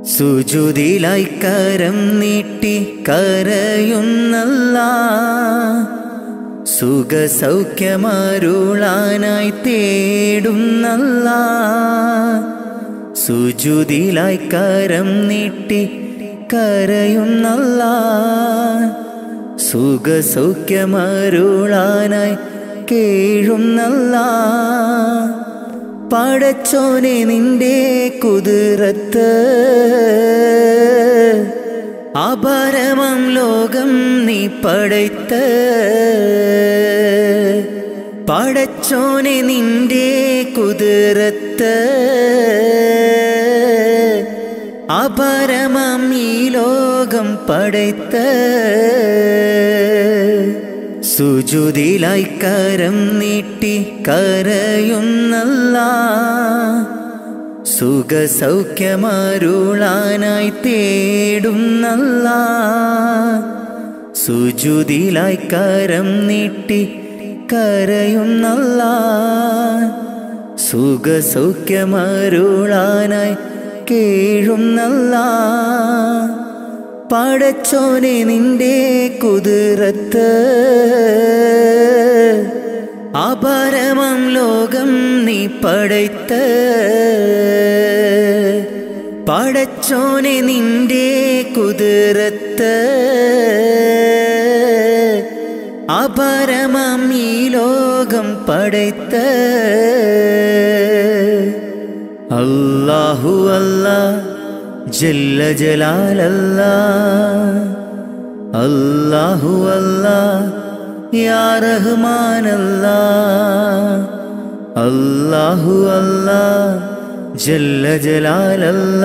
സുജുതിലായി കരം നീട്ടി കരയുന്നല്ല സുഖസൗഖ്യമരുളാനായി തേടുന്നല്ല സുജുതിലായി കരം നീട്ടി കരയുന്നല്ല സുഖസൗഖ്യമരുളാനായി കേഴുന്നല്ല പടച്ചോനെ നിന്റെ കുതിരത്ത് അപരമം ലോകം നീ പടയ്ത്ത് പടച്ചോനെ നിന്റെ കുതിരത്ത് അപരമം ഈ ലോകം പടയ്ത്ത് സുജുതിലായി കരം നീട്ടി കരയുന്നല്ല സുഖസൗഖ്യമരുളാനായി തേടുന്നല്ല സുജുതിലായി കരം നീട്ടി കരയുന്നല്ല സുഖസൗഖ്യമരുളാനായി കേഴുന്നല്ല പടച്ചോനെ നിന്റെ കുതിരത്ത് അപരമം ലോകം നീ പടയ്ത്ത് പടച്ചോനെ നിന്റെ കുതിരത്ത് അപരമം ഈ ലോകം പടയ്ത്ത് അല്ലാഹു അല്ലാ ജല്ല ജലാലല്ല അല്ലാഹു അല്ലാ യാ റഹ്മാനല്ല അല്ലാഹു അല്ലാ ജല്ല ജലാലല്ല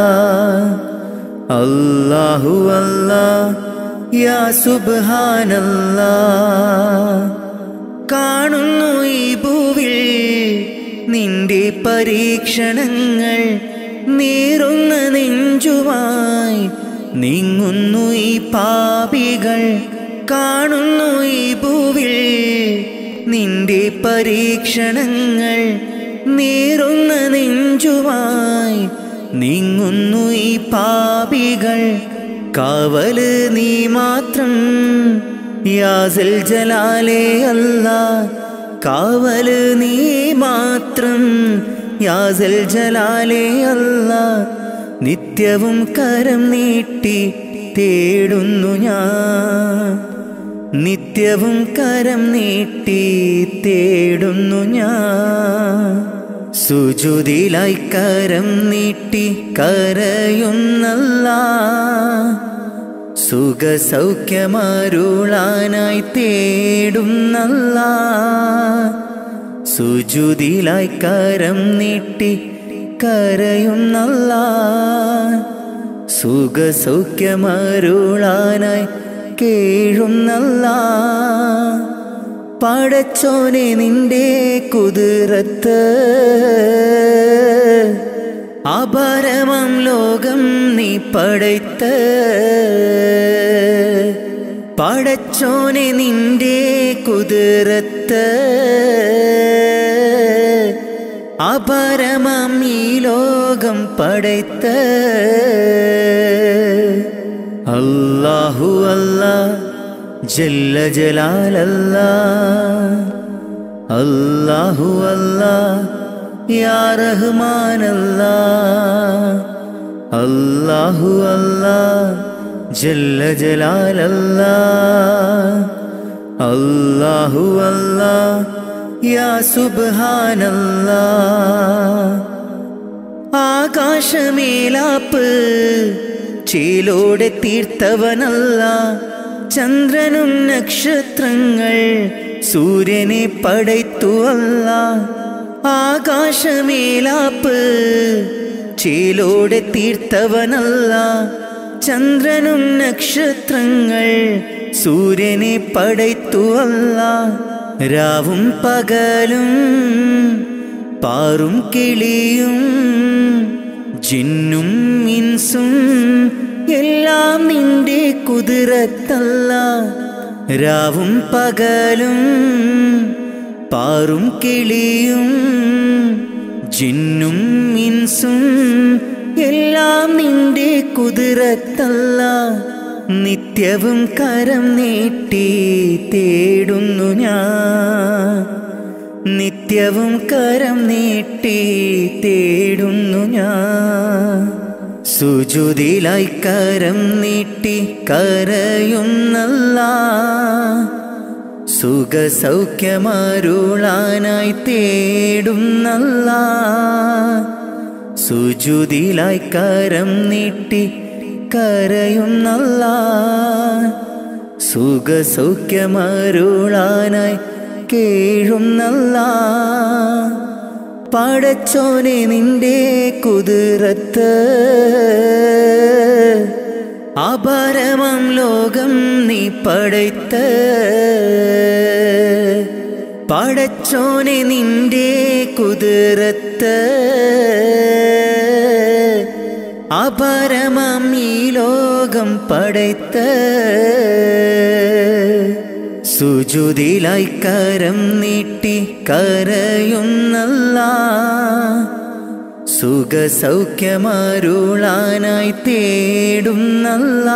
അല്ലാഹു അല്ലാ യാ സുബ്ഹാനല്ല കാണുന്നു ഈ ഭൂവിൽ നിന്റെ പരീക്ഷണങ്ങൾ നീറുന്ന നെഞ്ചുമായി നീങ്ങുന്നു ഈ പാപികൾ കാണുന്നു ഈ ഭൂവിൽ നിന്റെ പരീക്ഷണങ്ങൾ നീറുന്ന നെഞ്ചുമായി നീങ്ങുന്നു ഈ പാപികൾ കാവല് നീ മാത്രം യാസൽ ജലാലേ അല്ല കാവല് നീ മാത്രം യാസൽ ജലാലേ അല്ല നിത്യവും കരം നീട്ടി തേടുന്നു ഞാൻ നിത്യവും കരം നീട്ടി തേടുന്നു ഞാൻ സുജുതിലായി കരം നീട്ടി കരയുന്നല്ല സുഖസൗഖ്യമരുളാനായി തേടുന്നല്ല സുജുതിലായി കരം നീട്ടി കരയുന്നല്ല സുഖസൗഖ്യമരുളാനായി കേഴുന്നല്ല പടച്ചോനെ നിന്റെ കുതിരത്ത് അപരമം ലോകം നീ പടയ്ത്ത് പടച്ചോനെ നിന്റെ കുതിരത്ത് അപരമം ഈ ലോകം പടയ്ത്ത് അല്ലാഹു അല്ലാ ജല്ല ജലാലല്ല അല്ലാഹു അല്ലാ യാ റഹ്മാനല്ല അല്ലാഹു അല്ലാ ജല്ല ജലാലല്ല അല്ലാഹു അല്ലാ യാ സുബ്ഹാനല്ല ആകാശമേലാപ്പ് ചേലോടെ തീർത്തവനല്ല ചന്ദ്രനും നക്ഷത്രങ്ങൾ സൂര്യനെ പടയ്ത്തുവല്ല ആകാശമേലാപ്പ് ചേലോടെ തീർത്തവനല്ല ചന്ദ്രനും നക്ഷത്രങ്ങൾ സൂര്യനെ പടയ്ത്തുവല്ല രാവും പകലും പാറും കിളിയും ജിന്നും ഇൻസും എല്ലാം നിന്റെ കുതിരത്തല്ല രാവും പകലും പാറും കിളിയും ജിന്നും ഇൻസും എല്ലാം നിന്റെ കുതിരത്തല്ല നിത്യവും കരം നീട്ടി തേടുന്നു ഞാൻ നിത്യവും കരം നീട്ടി തേടുന്നു ഞാൻ സുജുതിലായി കരം നീട്ടി കരയുന്നല്ല സുഖസൗഖ്യമരുളാനായി തേടുന്നല്ല സുജുതിലായി കരം നീട്ടി കരയുന്നല്ല സുഖസൗഖ്യമരുളാനായി കേഴുന്നല്ല പടച്ചോനെ നിന്റെ കുതിരത്ത് അപരമം ലോകം നീ പടയ്ത്ത പടച്ചോനെ നിന്റെ കുതിരത്ത് അപരമം ഈ ലോകം പടയ്ത്ത സുജുതിലായി കരം നീട്ടി കരയുന്നല്ല സുഖസൗഖ്യമരുളാനായി തേടുന്നല്ല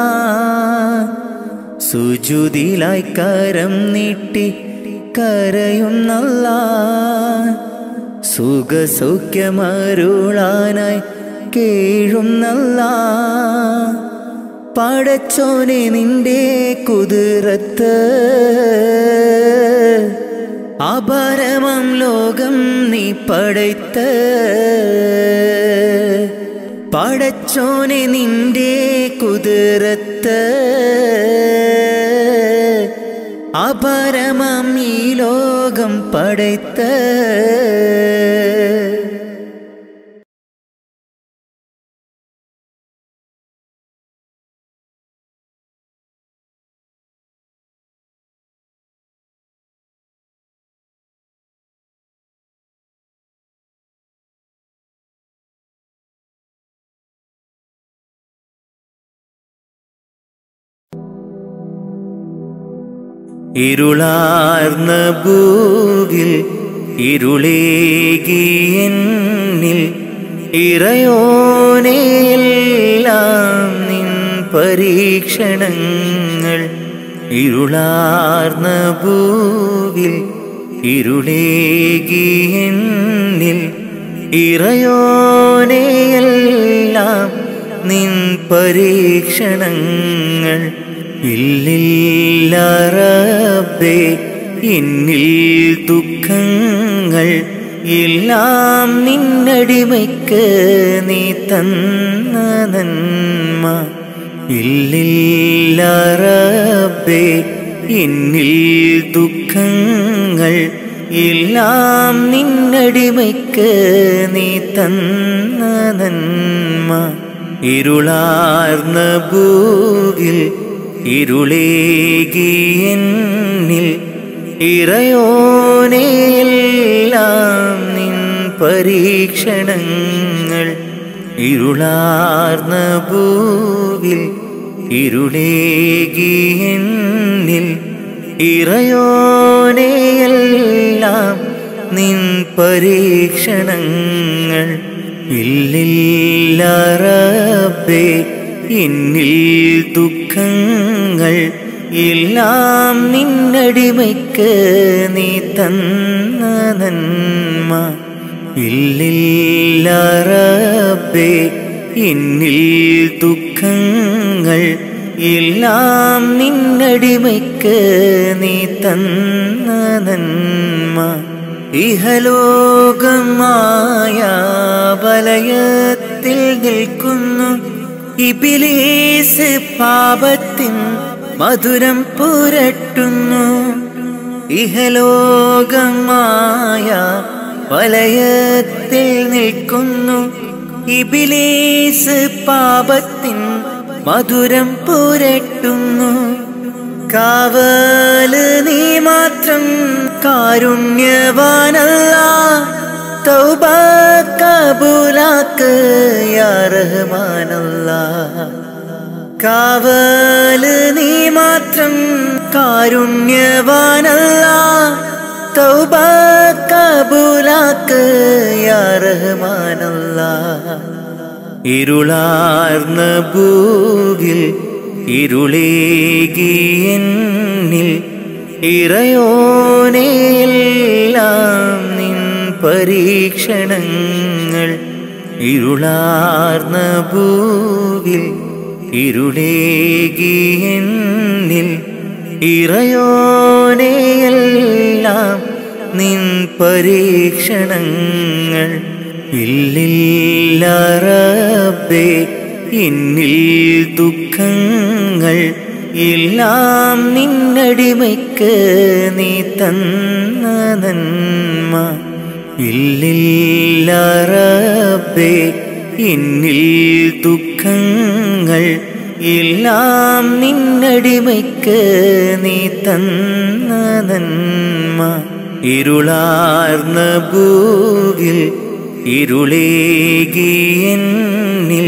സുജുതിലായി കരം നീട്ടി കരയുന്നല്ല സുഖസൗഖ്യമരുളാനായി കേഴുന്നല്ല പടച്ചോനെ നിന്റെ കുതിരത്ത് അപരമം ലോകം നീ പടയ്ത്ത പടച്ചോനെ നിന്റെ കുതിരത്ത് അപരമം ഈ ലോകം പടയ്ത്ത ഇരുളാർന്ന ഭൂവിൽ ഇരുളേകിയെന്നിൽ ഇറയോനെയെല്ലാം നിൻ പരീക്ഷണങ്ങൾ ഇരുളാർന്ന ഭൂവിൽ ഇരുളേകിയെന്നിൽ ഇറയോനെയെല്ലാം നിൻ പരീക്ഷണങ്ങൾ ഇല്ലില്ല റബ്ബേ എന്നിൽ ദുഃഖങ്ങൾ എല്ലാം നിന്നടിമയ്ക്ക് നീ തന്ന നന്മ ഇല്ലില്ല റബ്ബേ എന്നിൽ ദുഃഖങ്ങൾ എല്ലാം നിന്നടിമയ്ക്ക് നീ തന്ന നന്മ ഇരുളാർന്ന ഭൂവിൽ ഇരുളേകിയെന്നിൽ ഇറയോനെയെല്ലാം നിൻ പരീക്ഷണങ്ങൾ ഇരുളാർന്ന ഭൂവിൽ ഇരുളേകിയെന്നിൽ ഇറയോനെയെല്ലാം നിൻ പരീക്ഷണങ്ങൾ ഇല്ലില്ല റബ്ബേ എന്നിൽ ദുഃഖങ്ങൾ എല്ലാം നിന്നടിമയ്ക്ക് നീ തന്ന നന്മ ഇല്ലില്ല റബ്ബേ എന്നിൽ ദുഃഖങ്ങൾ എല്ലാം നിന്നടിമയ്ക്ക് നീ തന്ന നന്മ ഇഹലോകമായ വലയത്തിൽ നിൽക്കുന്നു ഇബിലീസ് പാപത്തിൻ മധുരം പുരട്ടുന്നു ഇഹലോകമായ വലയത്തിൽ നിൽക്കുന്നു ഇബിലീസ് പാപത്തിൻ മധുരം പുരട്ടുന്നു കാവല് നീ മാത്രം കാരുണ്യവാനല്ല തൗബ കബൂലാക്ക് യാ റഹ്മാനല്ല കാവല് നീ മാത്രം കാരുണ്യവാനല്ല തൗബ കബൂലാക്ക് യാ റഹ്മാനല്ല ഇരുളാർന്ന ഭൂവിൽ ഇരുളേകി എന്നിൽ ഇറയോനെയെല്ലാം നിൻ പരീക്ഷണങ്ങൾ ഇരുളാർന്ന ഭൂവിൽ ഇരുളേകി എന്നിൽ ഇറയോനെയെല്ലാം നിൻ പരീക്ഷണങ്ങൾ ഇല്ലില്ല റബ്ബേ എന്നിൽ ദുഃഖങ്ങൾ എല്ലാം നിന്നടിമയ്ക്ക് നീ തന്ന നന്മ ഇല്ലില്ല റബ്ബേ എന്നിൽ ദുഃഖങ്ങൾ എല്ലാം നിന്നടിമയ്ക്ക് നീ തന്ന നന്മ ഇരുളാർന്ന ഭൂവിൽ ഇരുളേകി എന്നിൽ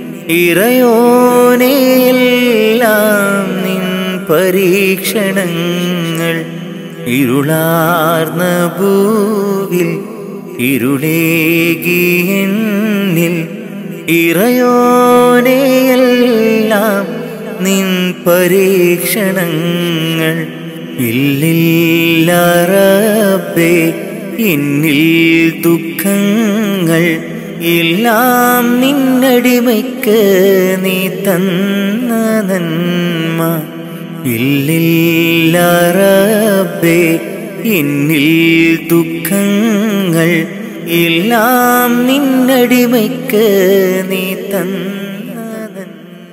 ഇറയോനെയെല്ലാം നിൻ പരീക്ഷണങ്ങൾ ഇരുളാർന്ന ഭൂവിൽ ഇരുളേകി എന്നിൽ ഇറയോനെയെല്ലാം നിൻ പരീക്ഷണങ്ങൾ ഇല്ലില്ല റബ്ബേ എന്നിൽ ദുഃഖങ്ങൾ എല്ലാം നിന്നടിമയ്ക്ക് നീ തന്ന നന്മ ഇല്ലില്ല റബ്ബേ എന്നിൽ ദുഃഖങ്ങൾ എല്ലാം നിന്നടിമയ്ക്ക് നീ തന്ന നന്മ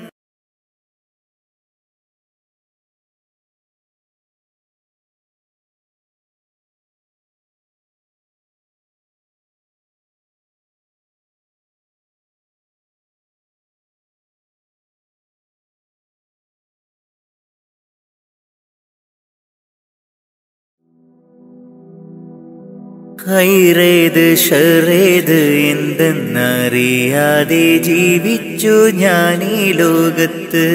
ഹൈറേത് ഷറേത് എന്തെന്നറിയാതെ ജീവിച്ചു ഞാൻ ഈ ലോകത്ത്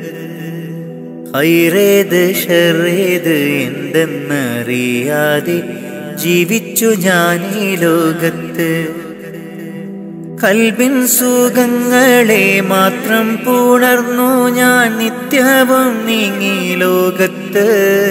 ഹൈറേത് ഷറേത് എന്തെന്നറിയാതെ ജീവിച്ചു ഞാൻ ഈ ലോകത്ത് കൽബിൻ സുഖങ്ങളെ മാത്രം പുണർന്നു ഞാൻ നിത്യവും നീങ്ങി ലോകത്ത്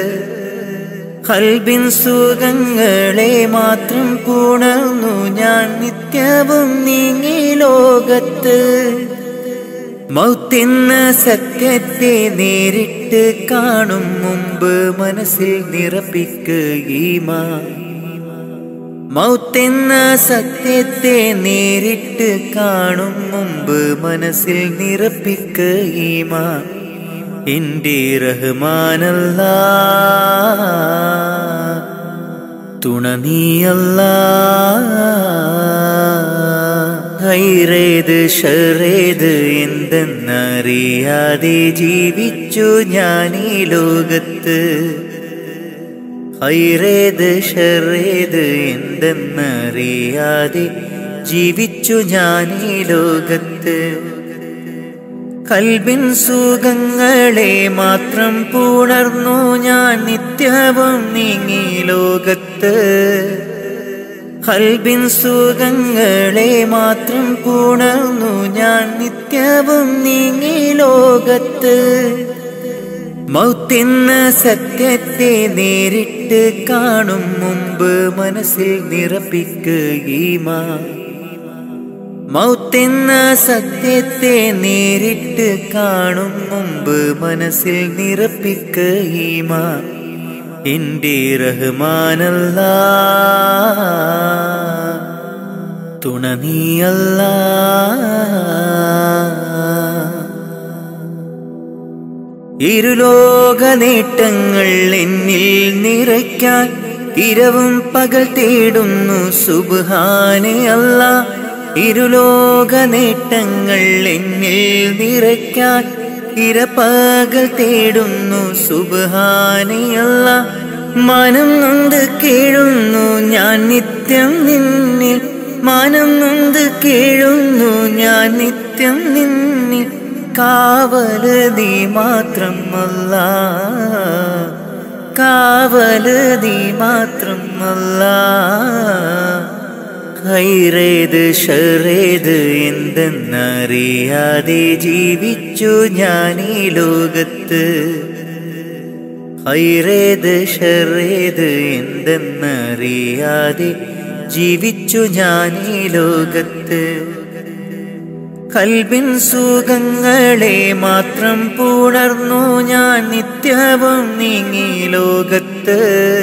കൽബിൻ സുഖങ്ങളെ മാത്രം പുണർന്നു ഞാൻ നിത്യവും നീങ്ങി ലോകത്ത് മൗത്തെന്ന സത്യത്തെ നേരിട്ട് കാണും മുമ്പ് മനസ്സിൽ നിറപ്പിക്കുകീമാ മൗത്തെന്ന സത്യത്തെ നേരിട്ട് കാണും മുമ്പ് മനസ്സിൽ നിറപ്പിക്കുകീമാ എന്റെ റഹ്മാനല്ല തുണ നീയല്ല ഹൈറേത് ഷറേത് എന്തെന്നറിയാതെ ജീവിച്ചു ഞാൻ ഈ ലോകത്ത് ഹൈറേത് ഷറേത് എന്തെന്നറിയാതെ ജീവിച്ചു ഞാൻ ഈ ലോകത്ത് കൽബിൻ സുഖങ്ങളെ മാത്രം പുണർന്നു ഞാൻ നിത്യവും നീങ്ങി ലോകത്ത് കൽബിൻ സുഖങ്ങളെ മാത്രം പുണർന്നു ഞാൻ നിത്യവും നീങ്ങി ലോകത്ത് മൗത്തെന്ന സത്യത്തെ നേരിട്ട് കാണും മുമ്പ് മനസ്സിൽ നിറപ്പിക്കുകീമാ മൗത്തെന്ന സത്യത്തെ നേരിട്ട് കാണും മുമ്പ് മനസ്സിൽ നിറപ്പിക്കുകീമാ എന്റെ റഹ്മാനല്ല തുണ നീയല്ല ഇരുലോക നേട്ടങ്ങൾ എന്നിൽ നിറയ്ക്കാൻ ഇരവും പകൽ തേടുന്നു സുബാനെ അല്ല ഇരുലോക നേട്ടങ്ങൾ എന്നിൽ നിറയ്ക്കാൻ ഇരപ്പകൽ തേടുന്നു സുബാനെ അല്ല മനം നൊന്ത് കേഴുന്നു ഞാൻ നിത്യം നിന്നിൽ മാനം നൊന്ത് കേഴുന്നു ഞാൻ നിത്യം നിന്നിൽ കാവല് നീ മാത്രം അല്ല കാവല് നീ മാത്രം അല്ല ഹൈറേത് ഷറേത് എന്തെന്നറിയാതെ ജീവിച്ചു ഞാൻ ഈ ലോകത്ത് ഹൈറേത് ഷറേത് എന്തെന്നറിയാതെ ജീവിച്ചു ഞാൻ ഈ ലോകത്ത് കൽബിൻ സുഖങ്ങളെ മാത്രം പുണർന്നു ഞാൻ നിത്യവും നീങ്ങി ലോകത്ത്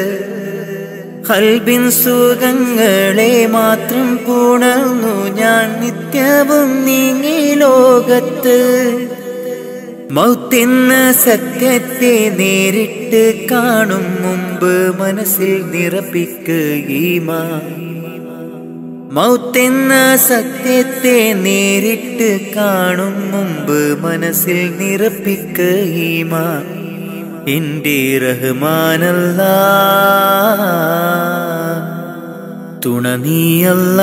കൽബിൻ സുഖങ്ങളെ മാത്രം പുണർന്നു ഞാൻ നിത്യവും നീങ്ങി ലോകത്ത് മൗത്തെന്ന സത്യത്തെ നേരിട്ട് കാണും മുമ്പ് മനസ്സിൽ നിറപ്പിക്കുകീമാ മൗത്തെന്ന സത്യത്തെ നേരിട്ട് കാണും മുമ്പ് മനസ്സിൽ നിറപ്പിക്കുകീമാ എന്റെ റഹ്മാനല്ല തുണ നീയല്ല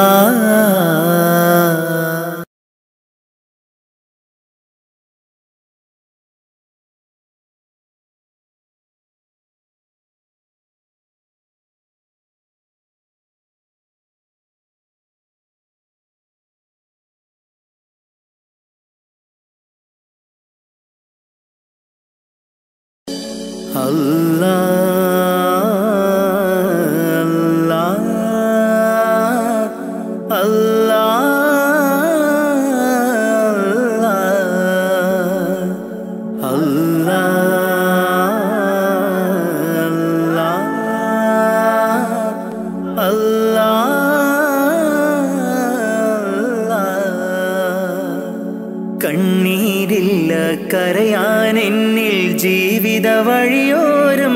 കണ്ണീരില്ല കരയാൻ എന്നിൽ ജീവിത വഴിയോരം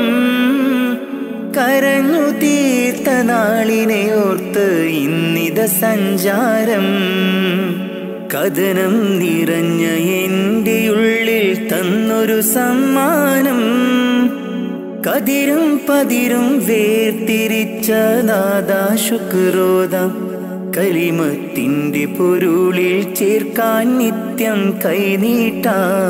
കരഞ്ഞു തീർത്ത നാളിനെ ഓർത്ത് ഇന്നിത സഞ്ചാരം കഥനം നിറഞ്ഞ എൻ്റെ ഉള്ളിൽ തന്നൊരു സമ്മാനം കതിരും പതിരും വേർതിരിച്ച നാദാ ശുക്രോദം കലിമത്തിൻ്റെ പൊരുളിൽ ചേർക്കാൻ നിത്യം കൈനീട്ട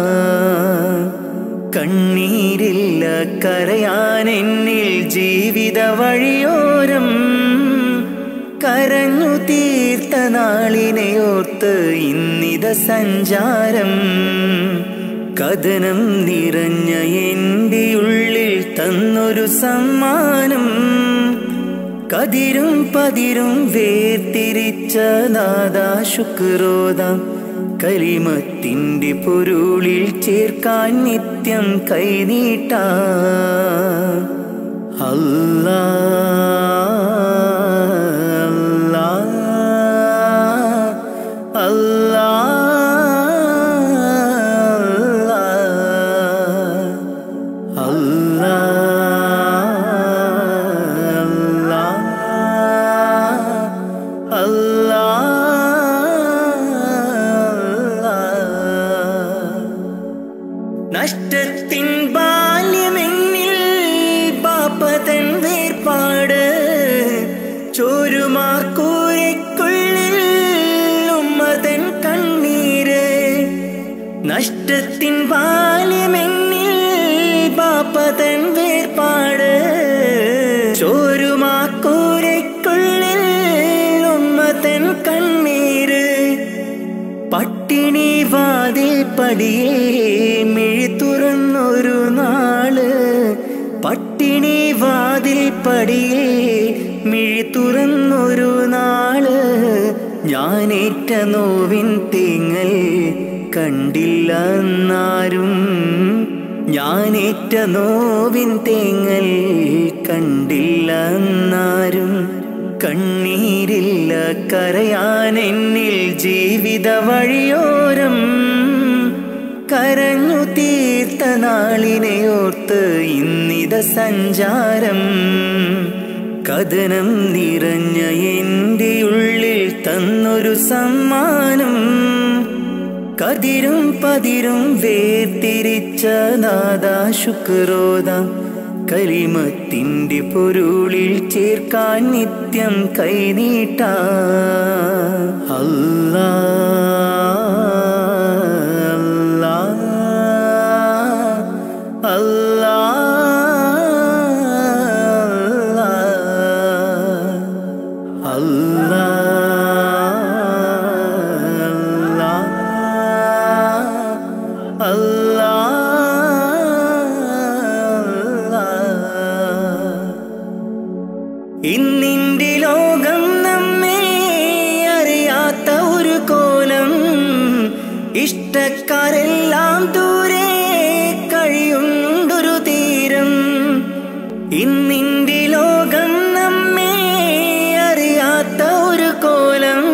കണ്ണീരില്ല കരയാൻ എന്നിൽ ജീവിത വഴിയോരം കരഞ്ഞു തീർത്ത നാളിനെ ഓർത്ത് ഇന്നിത സഞ്ചാരം കഥനം നിറഞ്ഞ എൻ്റെ ഉള്ളിൽ തന്നൊരു സമ്മാനം കതിരും പതിരും വേർതിരിച്ച നാദാ ശുക്രോദം കലിമത്തിൻ്റെ പൊരുളിൽ ചേർക്കാൻ നിത്യം കൈനീട്ട അല്ലാ അല്ലാ അല്ലാ നഷ്ടത്തിൻ ബാല്യമെന്നിൽ പാപ്പതൻ വേർപാട് ചോരുമാക്കൂരയ്ക്കുള്ളിൽ ഉമ്മതൻ കണ്ണീര് നഷ്ടത്തിൻ ബാല്യമെന്നിൽ പാപ്പതൻ വേർപാട് ചോരുമാക്കൂരയ്ക്കുള്ളിൽ ഉമ്മതൻ കണ്ണീര് പട്ടിണി വാതിൽ പടിയേ മിഴി തുറന്നൊരു നാള് പട്ടിണി വാതിൽ പടിയേ മിഴി തുറന്നൊരു നാള് ഞാനേറ്റ നോവിൻ തേങ്ങൽ കണ്ടില്ല എന്നാരും ഞാനേറ്റ നോവിൻ തേങ്ങൽ കണ്ടില്ല എന്നാരും കണ്ണീരില്ല കരയാൻ എന്നിൽ ജീവിത വഴിയോരം കരഞ്ഞു തീർത്ത നാളിനെ ഓർത്ത് ഇന്നിത സഞ്ചാരം കഥനം നിറഞ്ഞ എൻ്റെ ഉള്ളിൽ തന്നൊരു സമ്മാനം കതിരും പതിരും വേർതിരിച്ച നാദാ ശുക്രോദം കലിമത്തിൻ്റെ പൊരുളിൽ ചേർക്കാൻ നിത്യം കൈനീട്ട അല്ലാ അല്ലാ അല്ലാ ഇഷ്ടക്കാരെല്ലാം ദൂരെ കഴിയുണ്ടൊരു തീരം ഇന്നിന്റെ ലോകം നമ്മെ അറിയാത്ത ഒരു കോലം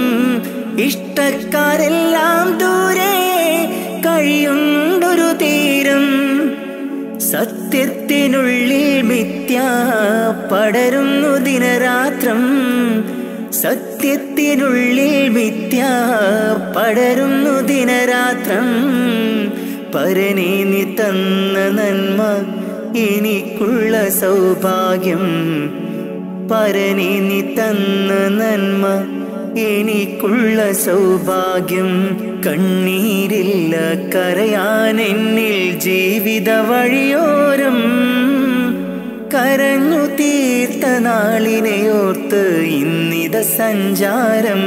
ഇഷ്ടക്കാരെല്ലാം ദൂരെ കഴിയുണ്ടൊരു തീരം സത്യത്തിനുള്ളിൽ മിഥ്യ പടരുന്നു ദിനരാത്രം സത്യത്തിനുള്ളിൽ മിഥ്യ പടരുന്നു ദിനരാത്രം പരനെ നീ തന്ന നന്മ എനിക്കുള്ള സൗഭാഗ്യം പരനെ നീ തന്ന നന്മ എനിക്കുള്ള സൗഭാഗ്യം കണ്ണീരില്ല കരയാൻ എന്നിൽ ജീവിത വഴിയോരം കരഞ്ഞു തീർത്ത നാളിനെയോർത്ത് ഇന്നിത സഞ്ചാരം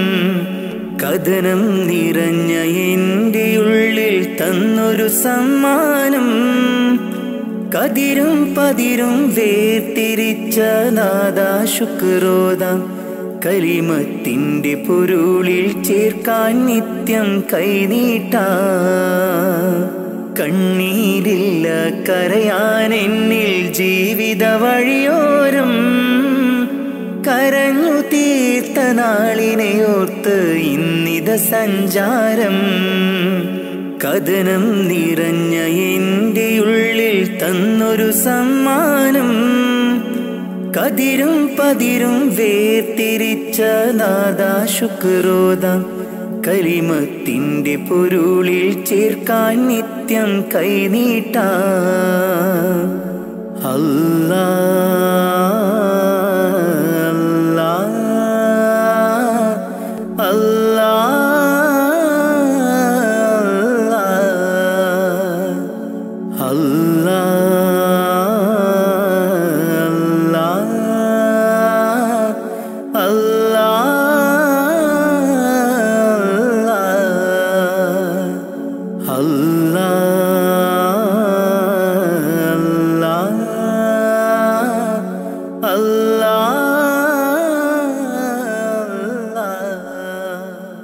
കഥനം നിറഞ്ഞ എൻ്റെ ഉള്ളിൽ തന്നൊരു സമ്മാനം കതിരും പതിരും വേർതിരിച്ച നാദാ ശുക്രോദാം കലിമത്തിൻ്റെ പൊരുളിൽ ചേർക്കാൻ നിത്യം കൈനീട്ട കണ്ണീരില്ല കരയാൻ എന്നിൽ ജീവിത വഴിയോരം കരഞ്ഞു തീർത്ത നാളിനെയോർത്ത് ഇന്നിത സഞ്ചാരം കഥനം നിറഞ്ഞ എൻ്റെ ഉള്ളിൽ തന്നൊരു സമ്മാനം കതിരും പതിരും വേർതിരിച്ച നാദാ ശുക്രോദാം കലിമത്തിൻ്റെ പൊരുളിൽ ചേർക്കാൻ നിത്യം കൈനീട്ട അല്ലാ അല്ലാ അല്ലാ അല്ലാ അല്ലാ അല്ലാ അല്ലാ അല്ലാ അല്ലാ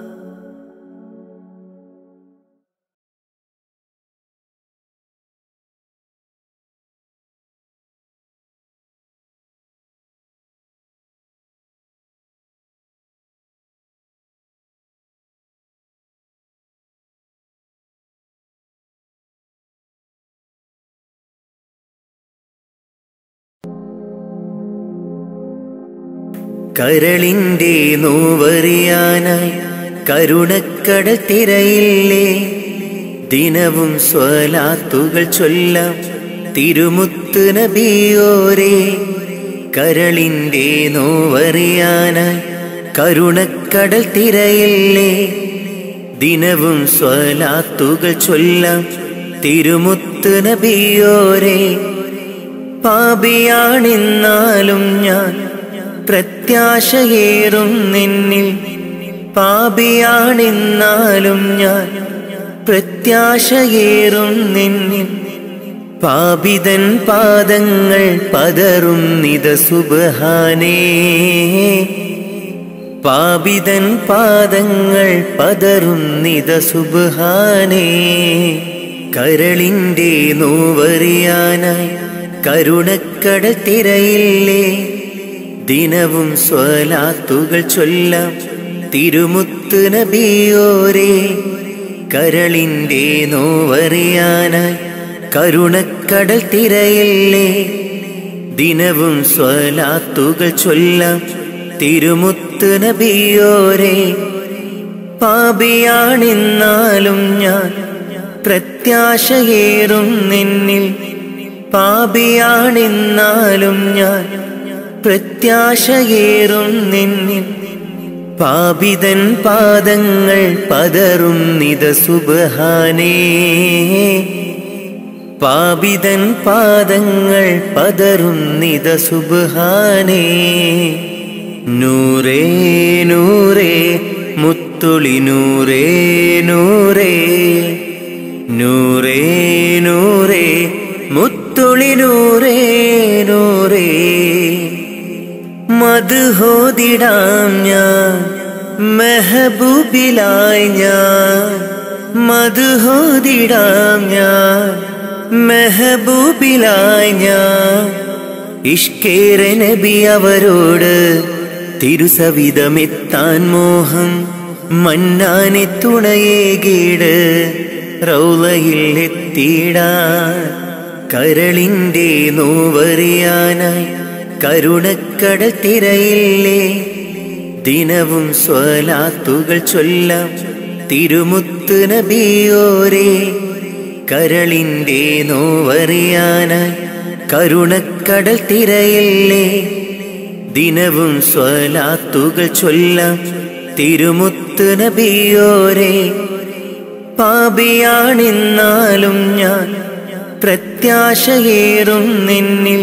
കരളിന്റെ നോവറിയാനായി കരുണക്കടൽ തിരയില്ലേ ദിനവും സ്വലാത്തുകൾ ചൊല്ലാം തിരുമുത്ത് നബിയോരേ കരളിന്റെ നോവറിയാനായി കരുണക്കടൽ തിരയില്ലേ ദിനവും സ്വലാത്തുകൾ ചൊല്ലാം തിരുമുത്ത് നബിയോരേ പാപിയാണെന്നാലും ഞാൻ പ്രത്യാശയേറും നിന്നിൽ പാപിയാണെന്നാലും ഞാൻ പ്രത്യാശയേറും നിന്നിൽ പാപിതൻ പാദങ്ങൾ പതറും നിത സുബഹാനേ പാപിതൻ പാദങ്ങൾ പതറും നിത സുബഹാനേ കരളിന്റെ നോവറിയാനായി കരുണക്കട തിരയില്ലേ ദിനവും സ്വലാത്തുകൾ ചൊല്ലാം തിരുമുത്ത് നബിയോരേ കരളിന്റെ നോവറിയാനായി കരുണക്കടൽ തിരയില്ലേ ദിനവും സ്വലാത്തുകൾ ചൊല്ലാം തിരുമുത്ത് നബിയോരേ പാപിയാണെന്നാലും ഞാൻ പ്രത്യാശയേറും നിന്നിൽ പാപിയാണെന്നാലും ഞാൻ പ്രത്യാശയേറും നിന്നിൽ പാപിതൻ പാദങ്ങൾ പതറും നിത സുബഹാനേ പാപിതൻ പാദങ്ങൾ പതറും നിത സുബഹാനേ നൂറേ നൂറേ മുത്തുളി നൂറേ നൂറേ നൂറേ നൂറേ മുത്തുളി നൂറേ നൂറേ മധുഹോദിടാം ഞാൻ മെഹബൂബിലായി ഞാൻ മധുഹോദിടാം ഞാൻ മെഹബൂബിലായി ഞാൻ ഇഷ്കേര നബി അവരോട് തിരുസവിധമെത്താൻ മോഹം മന്നാനെ തുണയേകീട് റൗലയിൽ എത്തിയിടാൻ കരളിൻ്റെ നോവറിയാനായി കരുണക്കടൽ തിരയില്ലേ ദിനവും സ്വലാത്തുകൾ ചൊല്ലാം തിരുമുത്ത് നബിയോരേ കരളിൻ്റെ നോവറിയാനായി കരുണക്കടൽ തിരയില്ലേ ദിനവും സ്വലാത്തുകൾ ചൊല്ലാം തിരുമുത്ത് നബിയോരേ പാപിയാണെന്നാലും ഞാൻ പ്രത്യാശയേറും നിന്നിൽ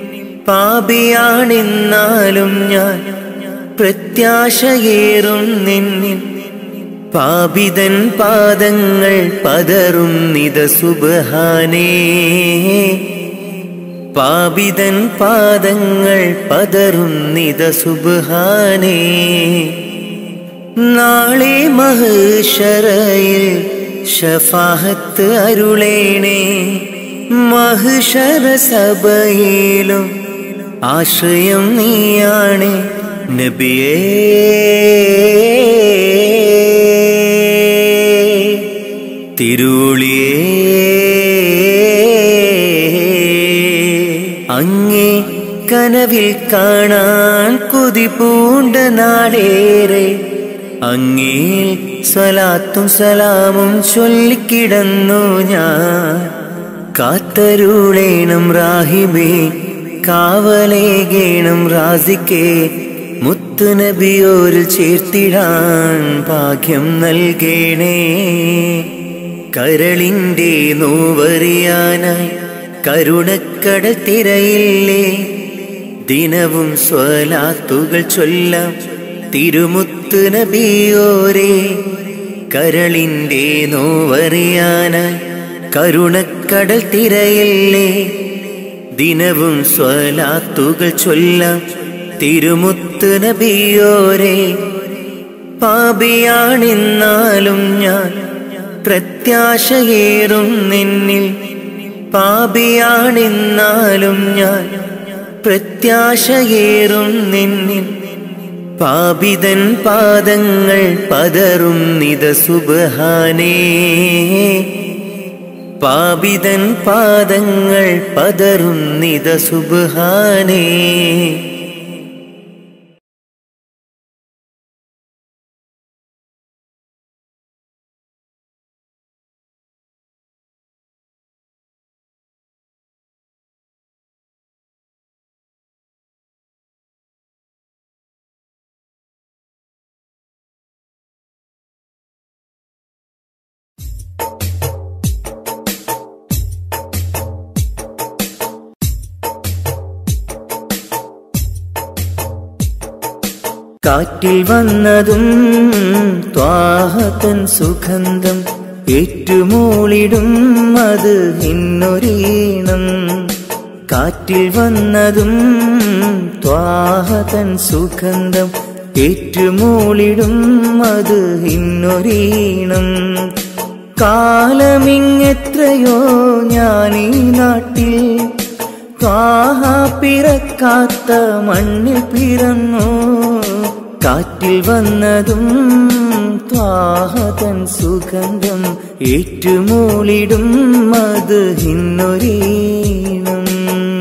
പാപിയാണെന്നാലും ഞാൻ പ്രത്യാശയേറും നിന്നിൽ പാപിതൻ പാദങ്ങൾ പതറും നിത സുബഹാനേ പാപിതൻ പാദങ്ങൾ പതറും നിത സുബഹാനേ നാളെ മഹുഷറയിൽ ഷഫാഹത്ത് അരുളേണേ മഹുഷറ സഭയിലും ആശ്രയം നീയാണ് നബിയേ തിരുളിയേ അങ്ങേ കനവിൽ കാണാൻ കൊതി പൂണ്ട നാടേറെ അങ്ങേ സ്വലാത്തും സലാമും ചൊല്ലിക്കിടന്നു ഞാൻ കാത്തരുളേണം റാഹിബേ കാവലേകേണം റാസിക്കേ മുത്തുനബിയോരിൽ ചേർത്തിടാൻ ഭാഗ്യം നൽകേണേ കരളിൻ്റെ നോവറിയാനായി കരുണക്കടൽ തിരയില്ലേ ദിനവും സ്വലാത്തുകൾ ചൊല്ലാം തിരുമുത്ത് നബിയോരേ കരളിൻ്റെ നോവറിയാനായി കരുണക്കടൽ തിരയില്ലേ ദിനവും സ്വലാത്തുകൾ ചൊല്ലാം തിരുമുത്ത് നബിയോരേ പാപിയാണെന്നാലും ഞാൻ പ്രത്യാശയേറും നിന്നിൽ പാപിയാണെന്നാലും ഞാൻ പ്രത്യാശയേറും നിന്നിൽ പാപിതൻ പാദങ്ങൾ പതറും നിത സുബഹാനേ പാപിതൻ പാദങ്ങൾ പതറും നിത സുബഹാനേ കാറ്റിൽ വന്നതും ത്വാഹതൻ സുഗന്ധം ഏറ്റുമൂളിടും അത് ഇന്നൊരീണം കാറ്റിൽ വന്നതും ത്വാഹതൻ സുഗന്ധം ഏറ്റുമൂളിടും അത് ഇന്നൊരീണം കാലമിങ്ങെത്രയോ ഞാനീ നാട്ടിൽ ത്വാഹ പിറക്കാത്ത മണ്ണിൽ പിറന്നു കാറ്റിൽ വന്നതും ത്വാഹതൻ സുഗന്ധം ഏറ്റുമൂളിടും അത് ഇന്നൊരീണം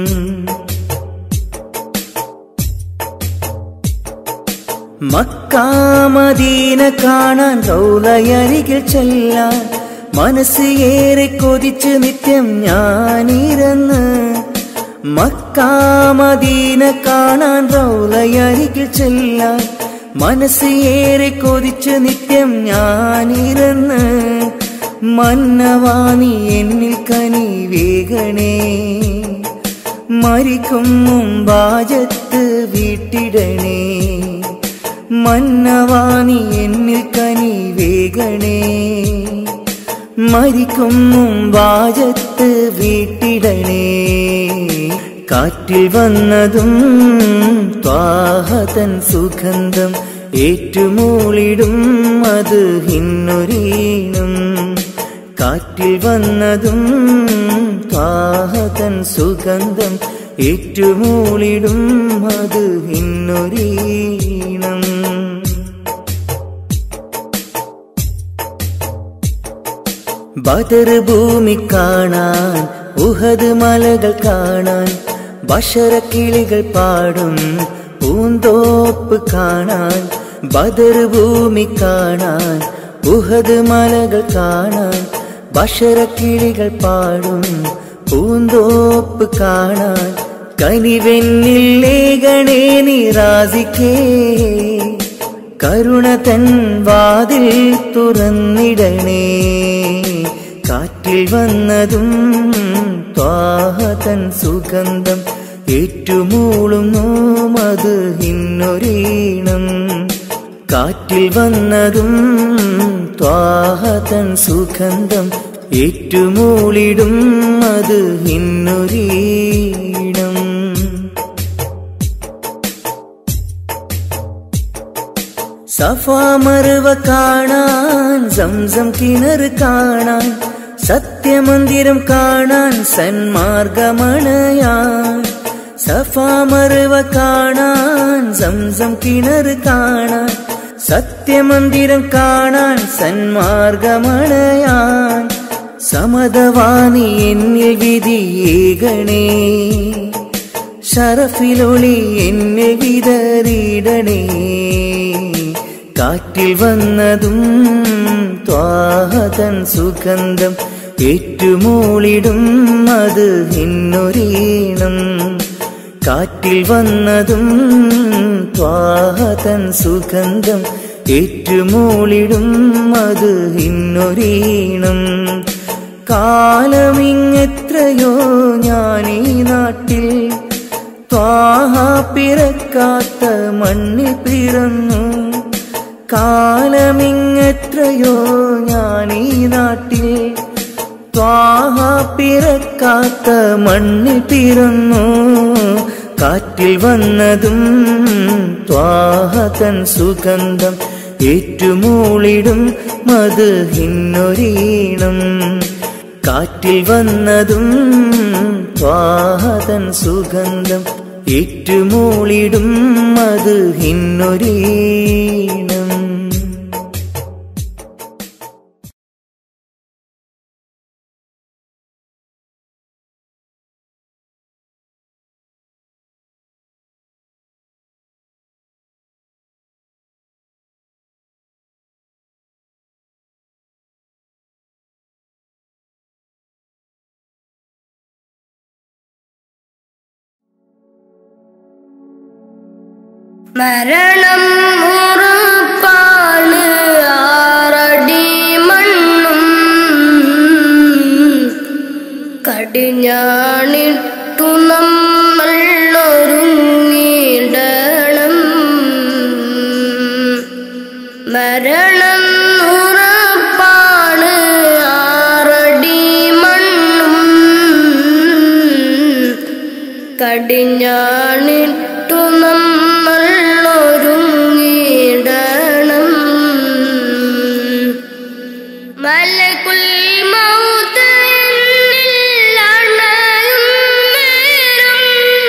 മക്കാമദീന കാണാൻ റൗലയരികിൽ ചെല്ലാൻ മനസ്സ് ഏറെ കൊതിച്ച് നിത്യം ഞാനിരന്ന് മക്കാമദീന കാണാൻ റൗലയരികിൽ ചെല്ലാൻ മനസ്സ് ഏറെ കൊതിച്ച് നിത്യം ഞാനിരന്ന് മന്നവാണി എന്നിൽ കനി വേഗണേ മരിക്കും മുമ്പാജത്ത് വീട്ടിടണേ മന്നവാണി എന്നിൽ കനി വേഗണേ മരിക്കും മുമ്പാജത്ത് വീട്ടിടണേ കാറ്റിൽ വന്നതും ത്വാഹതൻ സുഗന്ധം ഏറ്റുമൂളിടും അത് ഹിന്നൊരീണം കാറ്റിൽ വന്നതും ത്വാഹതൻ സുഗന്ധം ഏറ്റുമൂളിടും അത് ഇന്നൊരീണം ബദർ ഭൂമി കാണാൻ ഉഹദ് മലകൾ കാണാൻ ബഷറക്കിളികൾ പാടും പൂന്തോപ്പ് കാണാൻ ബദർ ഭൂമി കാണാൻ ഉഹദ് മലകൾ കാണാൻ ബഷറക്കിളികൾ പാടും പൂന്തോപ്പ് കാണാൻ കനിവെന്നിൽ ലേഖണേ നിറാസിക്കേ കരുണ തൻ വാതിൽ തുറന്നിടണേ കാറ്റിൽ വന്നതും ത്വാഹതൻ സുഗന്ധം ഏറ്റുമൂളുന്നു മത് ഇന്നൊരീണം കാറ്റിൽ വന്നതും ത്വാഹതൻ സുഗന്ധം ഏറ്റുമൂളിടും അത് ഇന്നൊരീണം സഫാമറുവ കാണാൻ സംസം കിണർ കാണാൻ സത്യമന്ദിരം കാണാൻ സന്മാർഗമണയാൻ സഫാമറുവ കാണാൻ സംസം കിണർ കാണാൻ സത്യമന്ദിരം കാണാൻ സന്മാർഗമണയാൻ സമതവാണി എന്നിൽ വിധിയേകണേ ഷറഫിലൊളി എന്നെ വിതറിയിടണേ കാറ്റിൽ വന്നതും ത്വാഹതൻ സുഗന്ധം ഏറ്റുമൂളിടും അത് ഇന്നൊരീണം കാറ്റിൽ വന്നതും ത്വാഹതൻ സുഗന്ധം ഏറ്റുമൂളിടും അത് ഇന്നൊരീണം കാലമിങ്ങെത്രയോ ഞാനീ നാട്ടിൽ ത്വാഹ പിറക്കാത്ത മണ്ണിൽ പിറന്നു കാലമിങ്ങെത്രയോ ഞാനീ നാട്ടിൽ ത്വാഹ പിറക്കാത്ത മണ്ണിൽ പിറന്നു കാറ്റിൽ വന്നതും ത്വാഹതൻ സുഗന്ധം ഏറ്റുമൂളിടും മത് ഇന്നൊരീണം കാറ്റിൽ വന്നതും ത്വാഹതൻ സുഗന്ധം ഏറ്റുമൂളിടും അത് ഇന്നൊരീണം മരണം ഉറപ്പാണ് ആറടി മണ്ണും കടിഞ്ഞാണിട്ടു നമ്മൾ ഒരുങ്ങിടണം മരണം ഉറപ്പാണ് ആറടി മണ്ണും കടിഞ്ഞാണിട്ടു നമ്മൾ ഒരുങ്ങിടണം മലകുൽ മൗത്ത് എന്നിൽ അണയും നേരം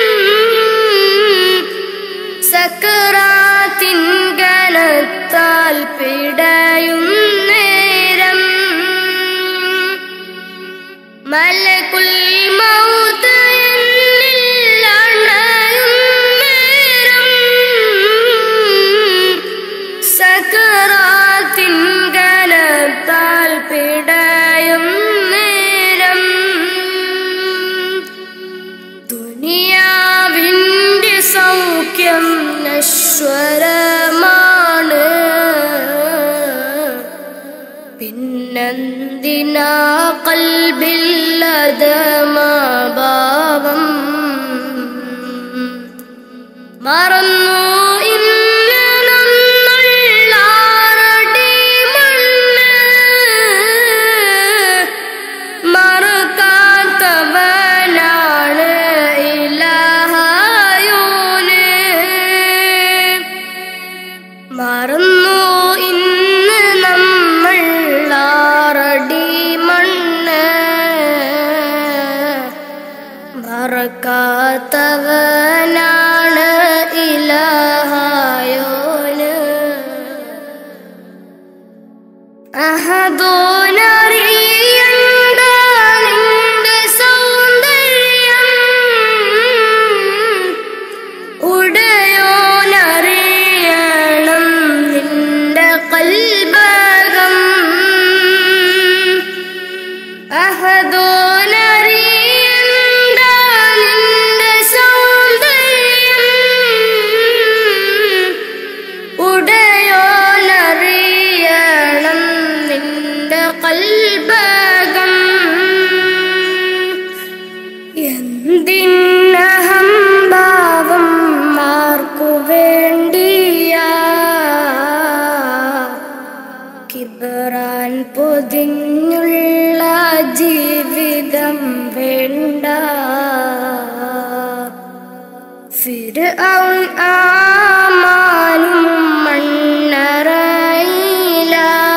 സക്കറാത്തിൻ കനത്താൽ പിടയും നേരം മലകുൽ മൗത്ത് എന്നിൽ അണയും നേരം സക്കറാത്തിൻ കനത്താൽ പിടയും നേരം ദുനിയാവിൻ്റെ സൗഖ്യം നശ്വരമാണ് പിന്നെന്തിനാ കൽബില്ലതമാഭാവം മറന്നു ഇന്ന് നമ്മളുള്ളാറടി മണ്ണ് മറക്കാത്തവനാണ് ഇലഹായോന് മറന്നു ഇന്ന് നമ്മൾ ആറടി മണ്ണ് പതിഞ്ഞുള്ള ജീവിതം വേണ്ട ഫിർഔൻ ആമാനും മണ്ണറയില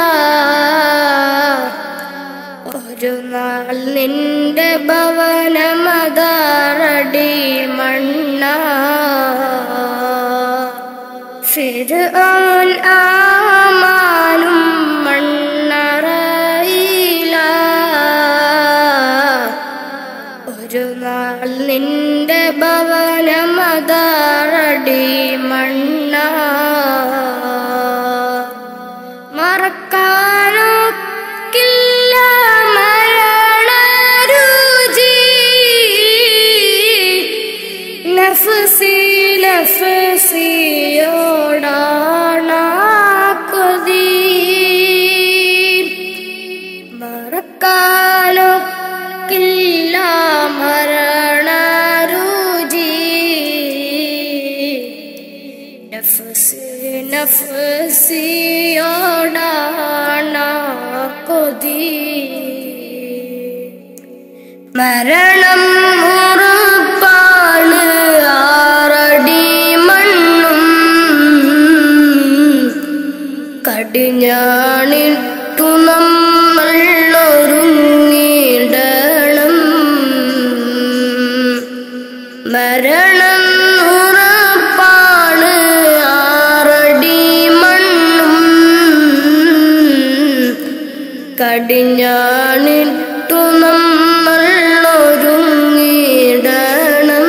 ഒരു നാൾ നിന്റെ ഭവനമതാറടി മണ്ണ ഫിർഔൻ ആമാനും മണ്ണറയില ഒരു നാൾ നിന്റെ ഭവനമതാറടി മണ്ണ മറക്കാനൊക്കില്ല മരണരുചി നഫ്സി നഫ്സിയോടാണ കൊതി മറക്കാനൊക്കില്ല മരണരുചി നഫ്സി നഫ്സിയോടാണ കൊതി മരണം ഉറപ്പാണ് ആറടി മണ്ണും കടിഞ്ഞാണിട്ടു നമ്മൾ ഒരുങ്ങിടണം മരണം ഉറപ്പാണ് ആറടി മണ്ണും കടിഞ്ഞാണിട്ടു നമ്മൾ ഒരുങ്ങിടണം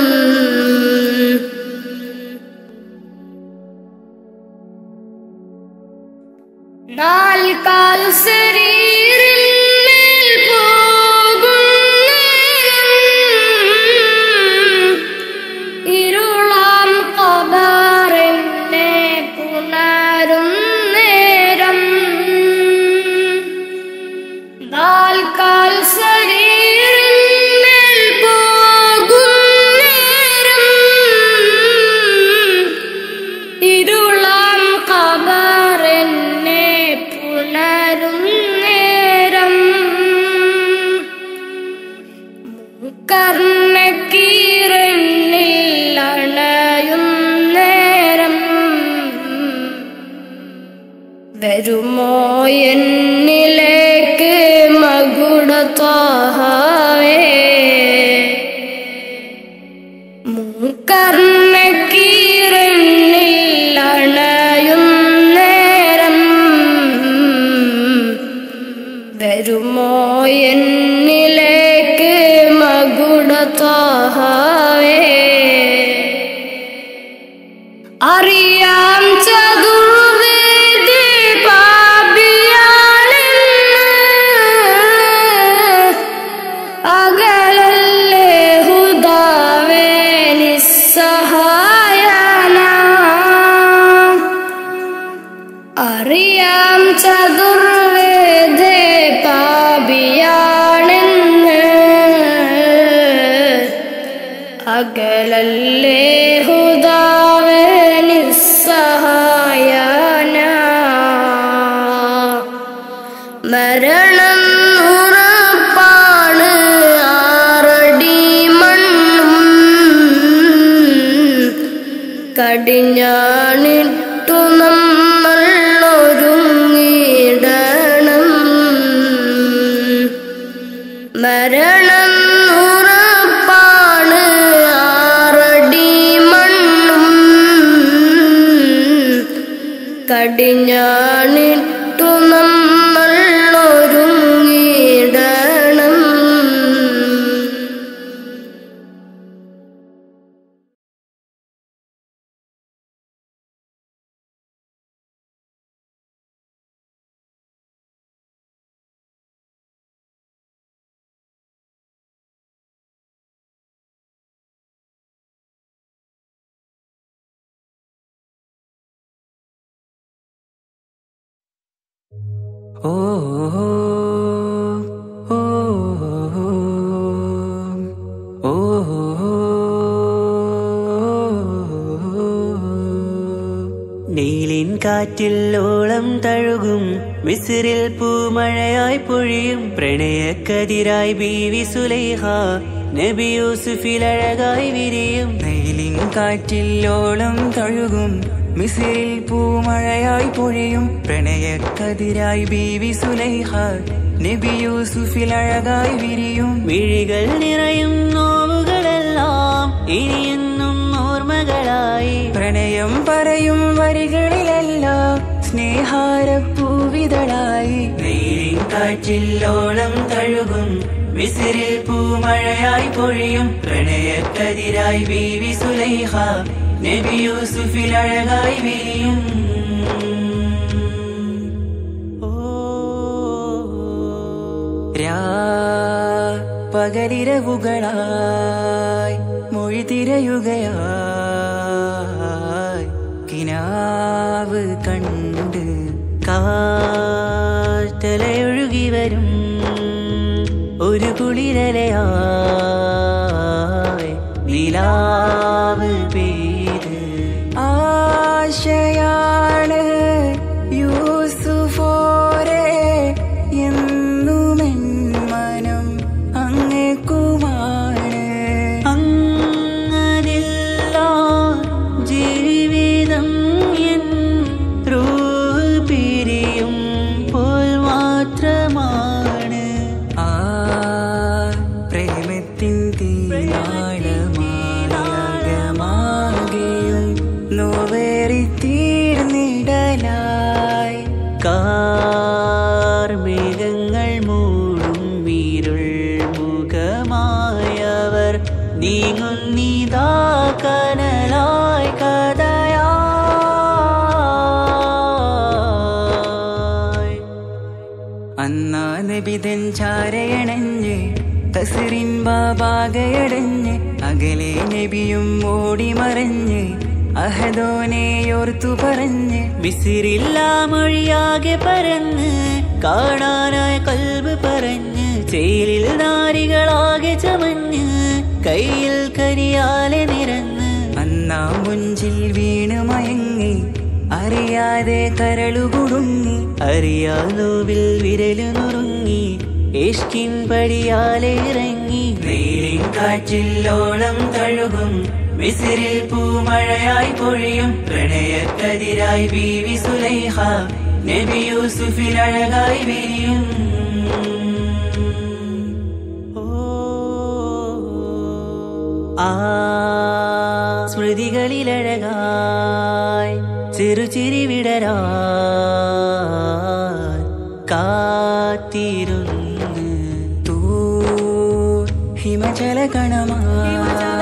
നാൽക്കാൽ ശരീരിന്മേൽ പോകുന്നേരം ഇരുളാം കബറിനെ പുണരും നേരം നാൽക്കാൽ ശരീരിന്മേൽ പോകുന്നേരം ഇരുളാം കബറിനെ പുണരും നേരം കർണക്കീരനിൽ അണയും നേരം വരുമോ എന്നിലേക്ക് മകുടത്താഹവേ മൂക്കർണക്കീരനിൽ അണയും നേരം വരുമോ എന്നിലേക്ക് മകുടത്താഹവേ അറിയാം ചതുർവേദി പാപിയാണെന്ന് അകലല്ലേ ഹുദാവേ നിസ്സഹായന അറിയാം ചതുർവേദേ പാപിയാണെന്ന് അകലല്ലേ ഹുദാവേ നിസ്സഹായന മരണം ഉറപ്പാണ് ആറടി മണ്ണും കടിഞ്ഞാണിട്ടു നമ്മൾ ഒരുങ്ങിടണം മരണം ഉറപ്പാണ് ആറടി മണ്ണും കടിഞ്ഞാണിട്ടു നമ്മൾ ഒരുങ്ങിടണം ഓ ഓ ഓ നീലിൻ കാറ്റിൽ ഓളം തഴുകും മിസിറിൽ പൂമഴയായി പൊഴിയും പ്രണയക്കതിരായി ബീവി സുലൈഹ നബി യൂസുഫിൽ അഴകായി വിരിയും വെയിലിൻ കാറ്റില്ലോളം തഴുകും മിസിറിൽ പൂമഴയായി പൊഴിയും പ്രണയക്കതിരായി ബീവി സുലൈഹ നബി യൂസുഫിൽ അഴകായി വിരിയും മിഴികൾ നിറയും നോവുകളെല്ലാം ഇനിയെന്നും ഓർമ്മകളായി പ്രണയം പറയും വരികളിലെല്ലാം സ്നേഹാരപ്പൂവിതളായി വെയിലിൻ കാറ്റില്ലോളം തഴുകും മിസിറിൽ പൂമഴയായി പൊഴിയും പ്രണയക്കതിരായി ബീവി സുലൈഹ നബി യൂസുഫിൽ അഴകായി വിരിയും രാ പകലിരവുകളായി മൊഴി തിരയുകയായി കിനാവ് കണ്ട് കാറ്റലയൊഴുകി വരും ഒരു കുളിരലയായി നിലാവ് പെയ്ത് ആശയാണ് യൂസുഫോരെ എന്നുമെൻ മനം അങ്ങേക്കുമാണ് അങ്ങനില്ല ജീവിതം എൻ റൂഹ് പിരിയും പോൽ മാത്രമാണ് ആ പ്രേമത്തിൻ തീരാളമാകമാകെയും നോവേറി തീർന്നിടലായി കാർമേഘങ്ങൾ മൂടും വീരുൾ മുഖമായവർ നീങ്ങുന്നിതാ കനലായി കഥയായി അന്നാ നബിതൻ ചാരയണഞ്ഞ് തസിറിൻ ബാബാകയടഞ്ഞ് അകലെ നബിയും ഓടി മറഞ്ഞ് അഹദോനെയോർത്തു പറഞ്ഞ് മിസിറില്ല മൊഴിയാകെ പരന്ന് കാണാനായി കൽബ് പറഞ്ഞ് ചേലിൽ നാരികളാകെ ചമഞ്ഞ് കയ്യിൽ കരിയാലെ നിരന്ന് അന്നാ മുഞ്ചിൽ വീണ് മയങ്ങി അറിയാതെ കരളുകുടുങ്ങി അറിയാലോവിൽ വിരലു നുറുങ്ങി ഇഷ്കിൻ പടിയാലെ ഇറങ്ങി വെയിലിൻ കാറ്റില്ലോളം തഴുകും മിസിറിൽ പൂമഴയായി പൊഴിയും പ്രണയക്കതിരായി ബീവി സുലൈഹ നബി യൂസുഫിൽ അഴകായി വിരിയും ആ സ്മൃതികളിലഴകായി ചെറുചിരി വിടരാ കാത്തിരുന്ന് തൂ ഹിമജല കണമായി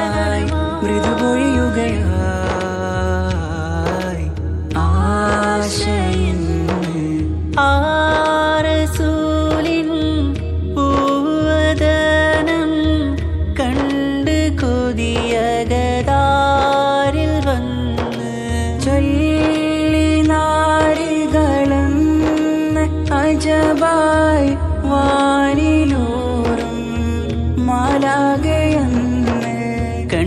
മൃദുപൊഴിയുകയായി ആശയിന്ന് ആരസൂലിൻ പൂവദനം കണ്ട് കൊതിയകതാരിൽ വന്ന് ചൊല്ലി നാരികളെന്ന് അജബായി വാനിലൂറും മാലാകയെന്ന് കൺ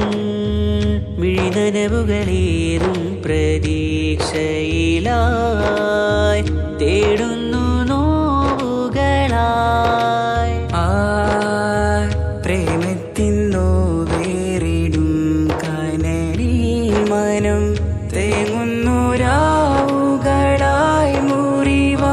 മിഴിനനവുകളേറും പ്രതീക്ഷയിലായി തേടുന്നു നോവുകളായി ആ പ്രേമത്തിൻ നോവേറിടും കനലിൽ മനം തേങ്ങുന്നു രാവുകളായി മുറിവാ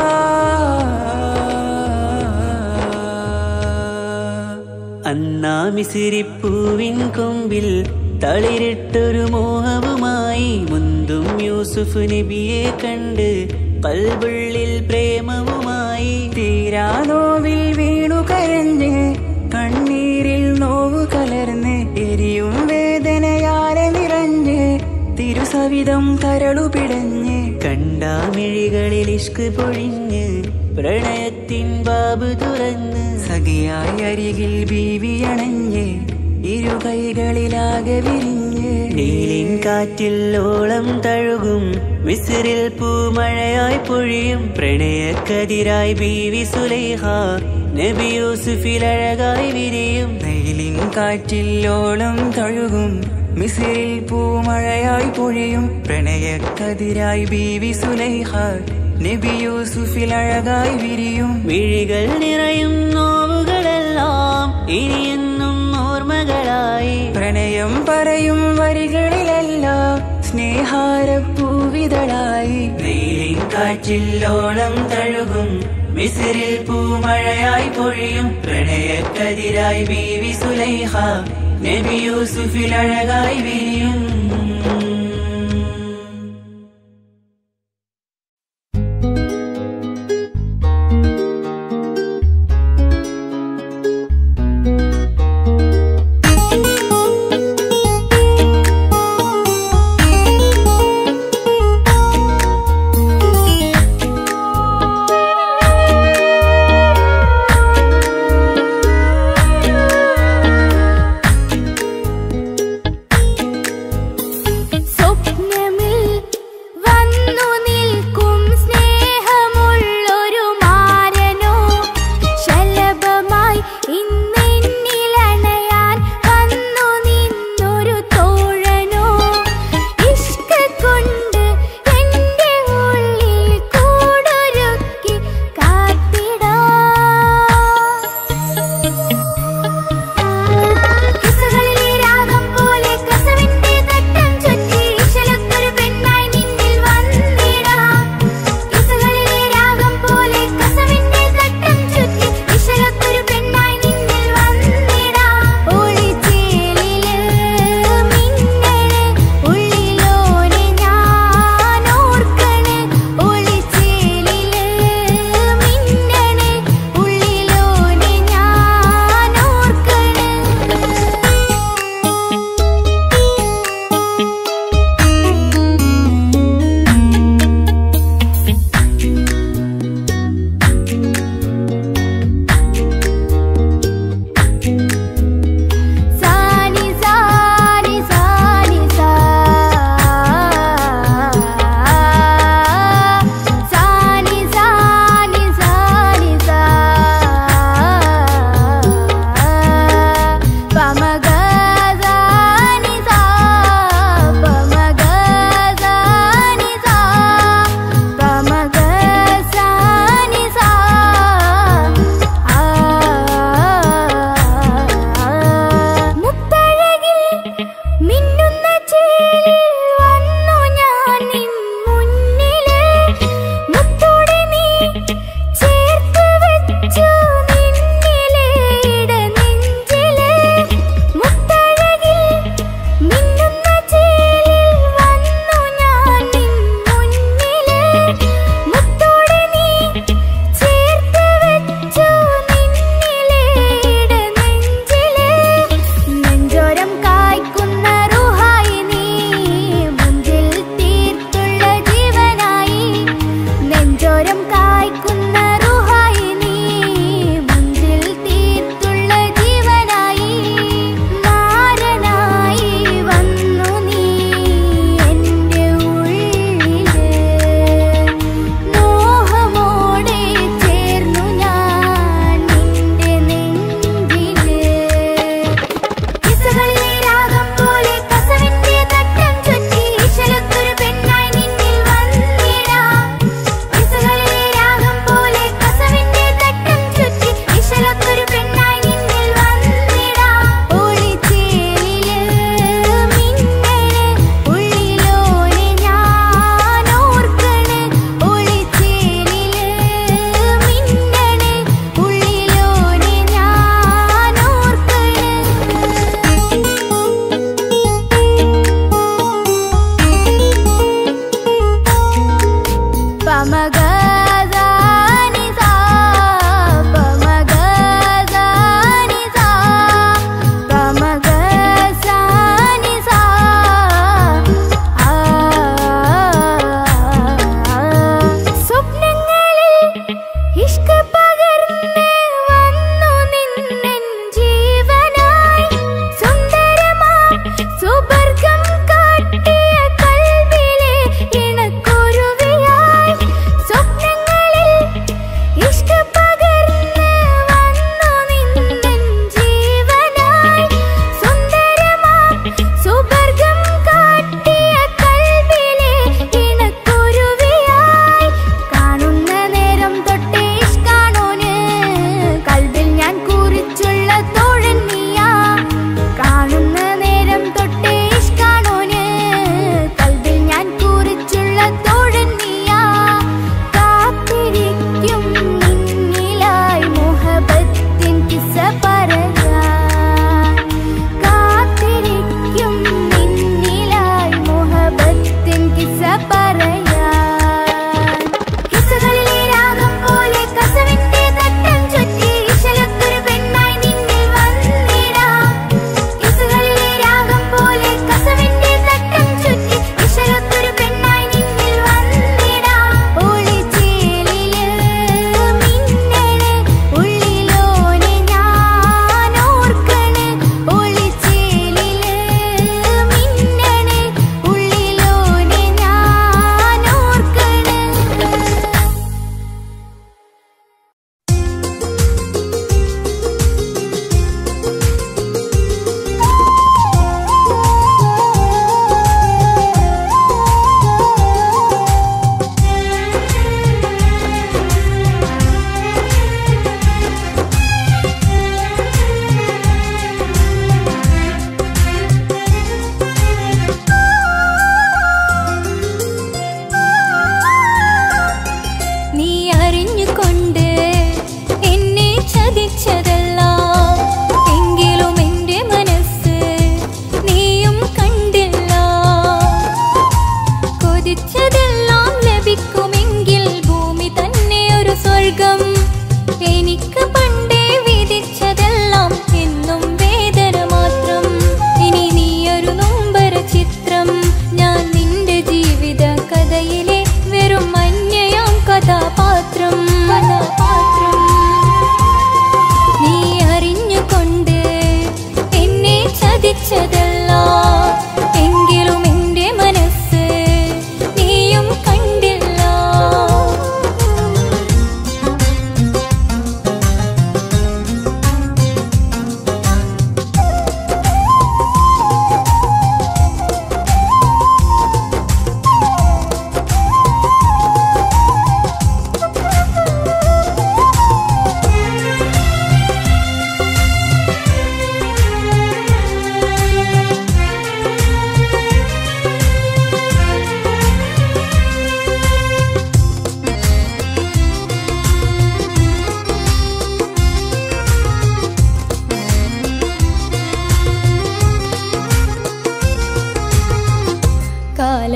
അന്നാ മിസിരിപ്പൂവിൻ കൊമ്പിൽ തളിരിട്ടൊരു മോഹവുമായി മുന്തും യൂസുഫ് നബിയെ കണ്ട് കൽബുള്ളിൽ പ്രേമവുമായി തീരാ നോവിൽ വീണു കരഞ്ഞ് കണ്ണീരിൽ നോവ് കലർന്ന് എരിയും വേദനയാലെ നിറഞ്ഞ് തിരുസവിധം കരളു പിടഞ്ഞ് കണ്ടാമിഴികളിൽ ഇഷ്ക് പൊഴിഞ്ഞ് പ്രണയത്തിൻ ബാബ് തുറന്ന് സഖിയായി അരികിൽ ബീവിയണഞ്ഞ് ഇരു കൈകളിലാകെ വിരിഞ്ഞ് നീലിൻ കാറ്റിൽ ഓളം തഴുകും മിസിറിൽ പൂമഴയായി പൊഴിയും പ്രണയക്കതിരായി ബീവി സുലൈഹ നബി യൂസുഫിൽ അഴകായി വിരിയും വെയിലിൻ കാറ്റില്ലോളം തഴുകും മിസിറിൽ പൂമഴയായി പൊഴിയും പ്രണയക്കതിരായി ബീവി സുലൈഹ നബി യൂസുഫിൽ അഴകായി വിരിയും മിഴികൾ നിറയും നോവുകളെല്ലാം ഇനിയെന്നും ഓർമ്മകളായി പ്രണയം പറയും വരികളിലെല്ലാം സ്നേഹാരപ്പൂവിതളായി വെയിലിൻ കാറ്റില്ലോളം തഴുകും മിസിറിൽ പൂമഴയായി പൊഴിയും പ്രണയക്കതിരായി ബീവി സുലൈഹ നബി യൂസുഫിൽ അഴകായി വിരിയും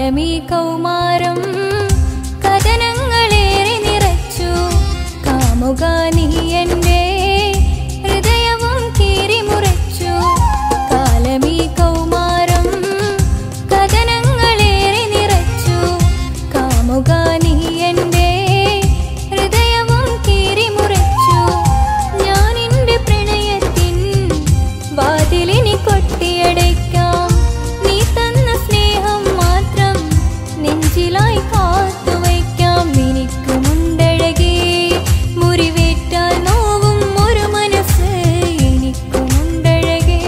കാലമീ കൗമാരം കഥനങ്ങളേറെ നിറച്ചു കാമുക നീ എൻ്റെ ഹൃദയവും കീറി മുറിച്ചു കാലമീ കൗമാരം കഥനങ്ങളേറെ നിറച്ചു കാമുക നീ എൻ്റെ ഹൃദയവും കീറി മുറിച്ചു ഞാൻ എൻ്റെ പ്രണയത്തിൻ വാതിലിനി കൊട്ടിയടയ്ക്കാം നീ തന്ന സ്നേഹം മാത്രം നെഞ്ചിലായി കാത്തുവയ്ക്കാം എനിക്കുമുണ്ടഴകേ മുറിവേറ്റാൽ നോവും ഒരു മനസ്സ് എനിക്കുമുണ്ടഴകേ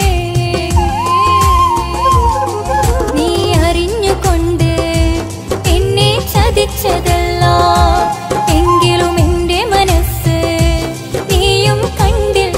നീ അറിഞ്ഞുകൊണ്ട് എന്നെ ചതിച്ചതല്ല എങ്കിലും എൻ്റെ മനസ്സ് നീയും കണ്ടില്ല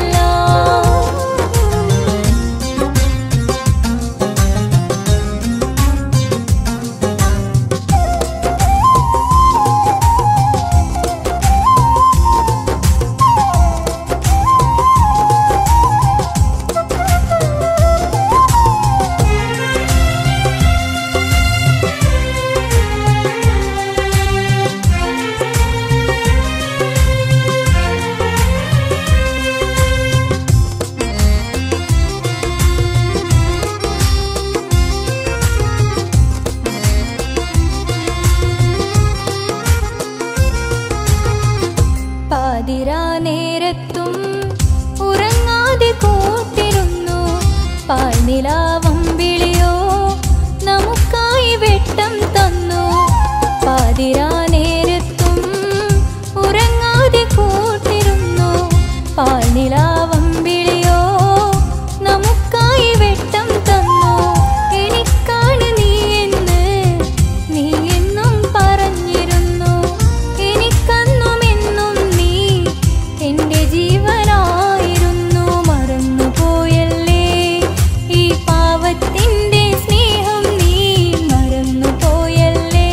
പാതിരാ നേരത്തും ഉറങ്ങാതെ കൂട്ടിരുന്നു പാൽനിലാവം വിളിയോ നമുക്കായി വെട്ടം തന്നു പാതിരാ നേരത്തും ഉറങ്ങാതെ കൂട്ടിരുന്നു പാൽനിലാവം വിളിയോ നമുക്കായി വെട്ടം തന്നു എനിക്കാണ് നീ എന്ന് നീ എന്നും പറഞ്ഞിരുന്നു എനിക്കന്നും എന്നും നീ എന്റെ ജീവനായിരുന്നു മറന്നു പോയല്ലേ ഈ പാവത്തിന്റെ സ്നേഹം നീ മറന്നു പോയല്ലേ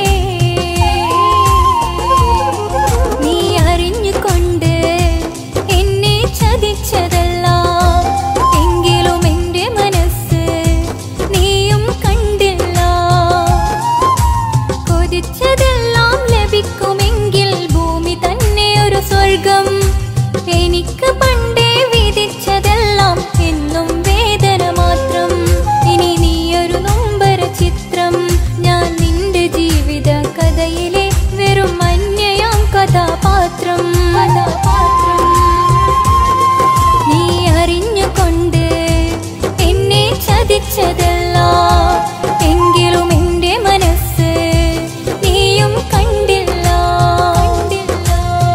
നീ അറിഞ്ഞുകൊണ്ട് എന്നെ ചതിച്ചതല്ല എങ്കിലും എൻ്റെ മനസ്സ് നീയും കണ്ടില്ല കൊതിച്ചതെല്ലാം ലഭിക്കുമെങ്കിൽ ഭൂമി തന്നെ ഒരു സ്വർഗം എനിക്ക് പണ്ടേ വിധിച്ചതെല്ലാം എന്നും വേദന മാത്രം ഇനി നീയൊരു നൊമ്പര ചിത്രം ഞാൻ നിന്റെ ജീവിത കഥയിലെ വെറും അന്യയാം കഥാപാത്രം കഥാപാത്രം നീ അറിഞ്ഞുകൊണ്ട് എന്നെ ചതിച്ചതല്ല എങ്കിലും എൻ്റെ മനസ്സ് നീയും കണ്ടില്ല കണ്ടില്ല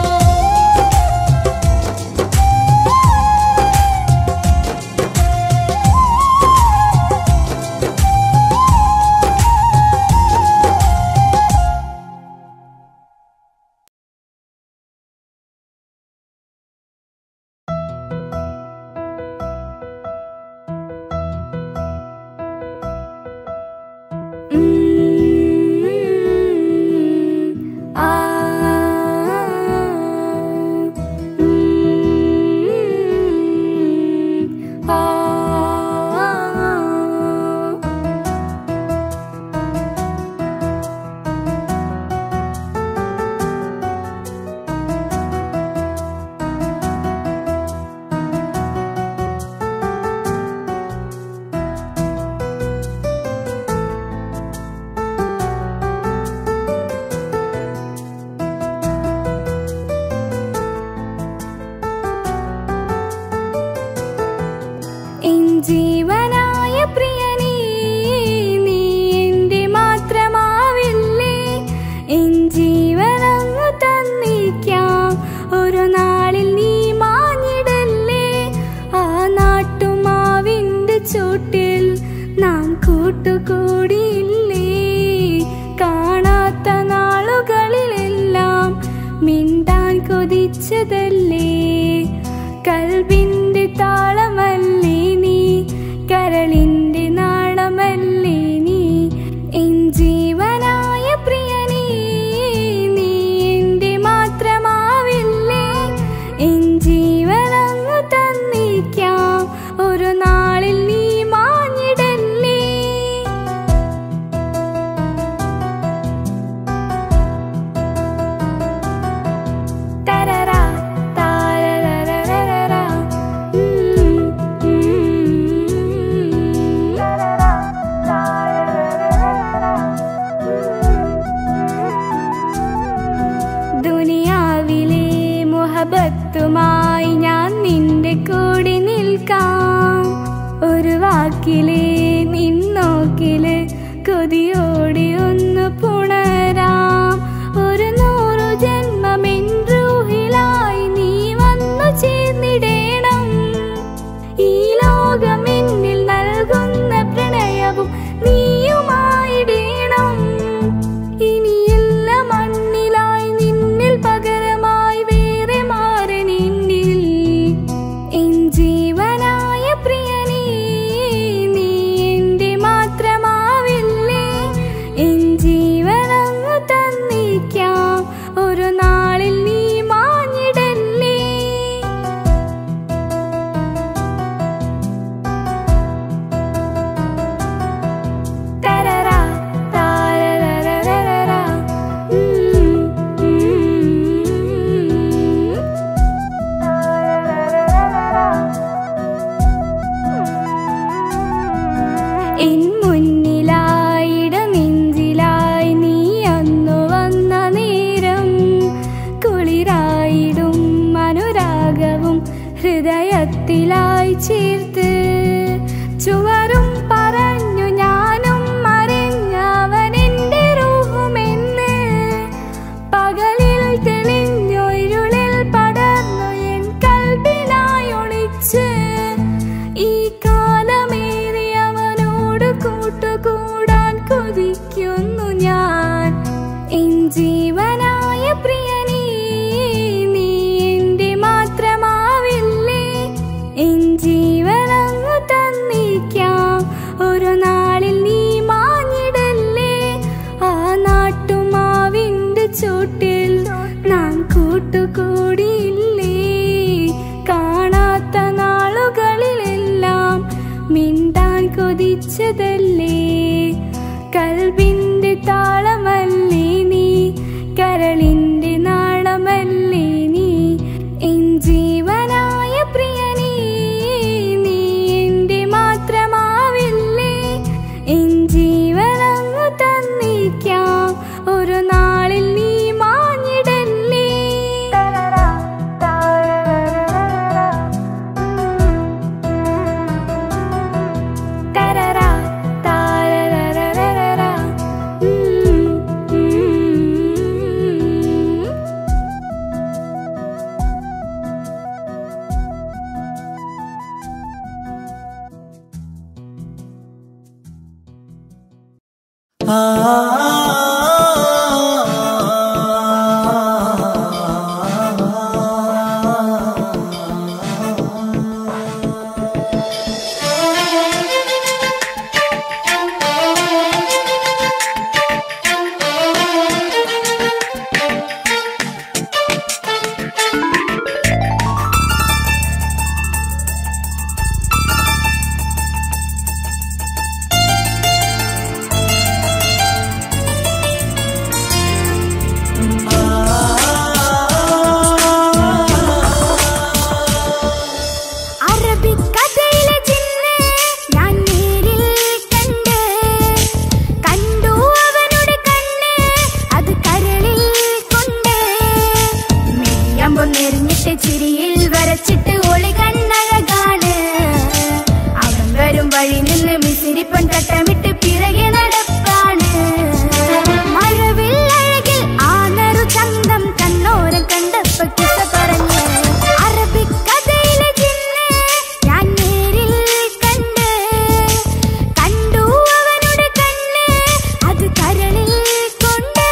എൻ ജീവനായ പ്രിയനീ നീ എൻ്റെ മാത്രമാവില്ലേ എൻ ജീവനങ്ങ് തന്നിക്കാം ഒരു നാളിൽ നീ മാഞ്ഞിടല്ലേ ആ നാട്ടുമാവിൻ്റെ ചൂട്ടിൽ നാം കൂട്ടുകൂടിയില്ലേ കാണാത്ത നാളുകളിലെല്ലാം മിണ്ടാൻ കൊതിച്ചതല്ലേ കൽബിന്റെ താളമല്ലേ നീ കരളിന്റെ നാളമല്ലേ നീ എൻ ജീവനായ പ്രിയനീ നീ എൻ്റെ മാത്രമാവില്ലേ എൻ ജീവനങ്ങ് തന്നിക്കാം ഒരു നാളിൽ നീ മാഞ്ഞിടല്ലേ കാത്തുമായി ഞാൻ നിന്റെ കൂടെ നിൽക്കാം ഒരു വാക്കിലെ നിന്നോക്കില് കൊതിയോടെ ഒന്ന് പുണരാം ഒരു നൂറു ജന്മമെൻ റൂഹിലായി നീ വന്നു ചേർന്നിടേണം ഈ ലോകം എന്നിൽ നൽകുന്ന പ്രണയവും നീയുമായിടേണം ഇനിയില്ല മണ്ണിലായി നിന്നിൽ പകരമായി വേറെ മാറനെന്നിൽ എൻ ജീവനായ പ്രിയനേ നീ എന്റെ മാത്രമാവില്ലേ എൻ ജീവനങ്ങ് തന്നിക്കാം ഒരു നാളിൽ നീ മാഞ്ഞിടല്ലേ തരറാ, താരരരരരരാ. ഉം, ഉം. എൻ മുന്നിലായിട നെഞ്ചിലായി നീ അന്നു വന്ന നേരം കുളിരായിടും അനുരാഗവും ഹൃദയത്തിലായി ചേർത്ത് ചുവരും പറഞ്ഞു ഞാനും മറിഞ്ഞവനെന്റെ റൂഹുമെന്ന് പകലിൽ തെളിഞ്ഞു ഇരുളിൽ പടർന്നു എൻ കൽബിനായി ഒളിച്ച് ഈ കാലമേറി അവനോട് കൂട്ടുകൂടാൻ കൊതിക്കുന്നു ഞാൻ എൻ ജീവനായ പ്രിയനേ നീ എന്റെ മാത്രമാവില്ലേ എൻ ജീവനങ്ങ് തന്നിക്കാം ഒരു നാളിൽ നീ മാഞ്ഞിടല്ലേ ആ നാട്ടുമാവിന്റെ ചോട്ടിൽ നാം കൂട്ടുകൂടിയില്ലേ കാണാത്ത നാളുകളിലെല്ലാം മിണ്ടാൻ കൊതിച്ചതല്ലേ കൽബിന്റെ താളമല്ലേ നീ കരളിന്റെ നാളമല്ലേ നീ എൻ ജീവനായ പ്രിയനേ നീ എന്റെ മാത്രമാവില്ലേ എൻ ജീവനങ്ങ് തന്നിക്കാം ഒരു നാളിൽ നീ മാഞ്ഞിടല്ലേ തരറാ, താരരരരരാ. ഉം, ഉം. അറബിക്കഥയിലെ ജിന്ന് ഞാൻ നേരിൽ കണ്ട് കണ്ടു അവനുടെ കണ്ണ് അത് കരളിൽ കൊണ്ട് മെയ്യമ്പം നെറിഞ്ഞിട്ട് ചിരിയിൽ വരച്ചിട്ട് ഒളി കണ്ണഴകാണ് അവൻ വരും വഴി നിന്ന് മിസിരിപ്പൻ തട്ടമിട്ട് പിറകെ നടപ്പാണ് മഴവിൽ അഴകിൽ ആ നറു ചന്തം കണ്ണോരം കണ്ടപ്പോ കിസ പറഞ്ഞു അറബിക്കഥയിലെ ജിന്ന് ഞാൻ നേരിൽ കണ്ട് കണ്ടു അവനുടെ കണ്ണ് അത് കരളിൽ കൊണ്ട്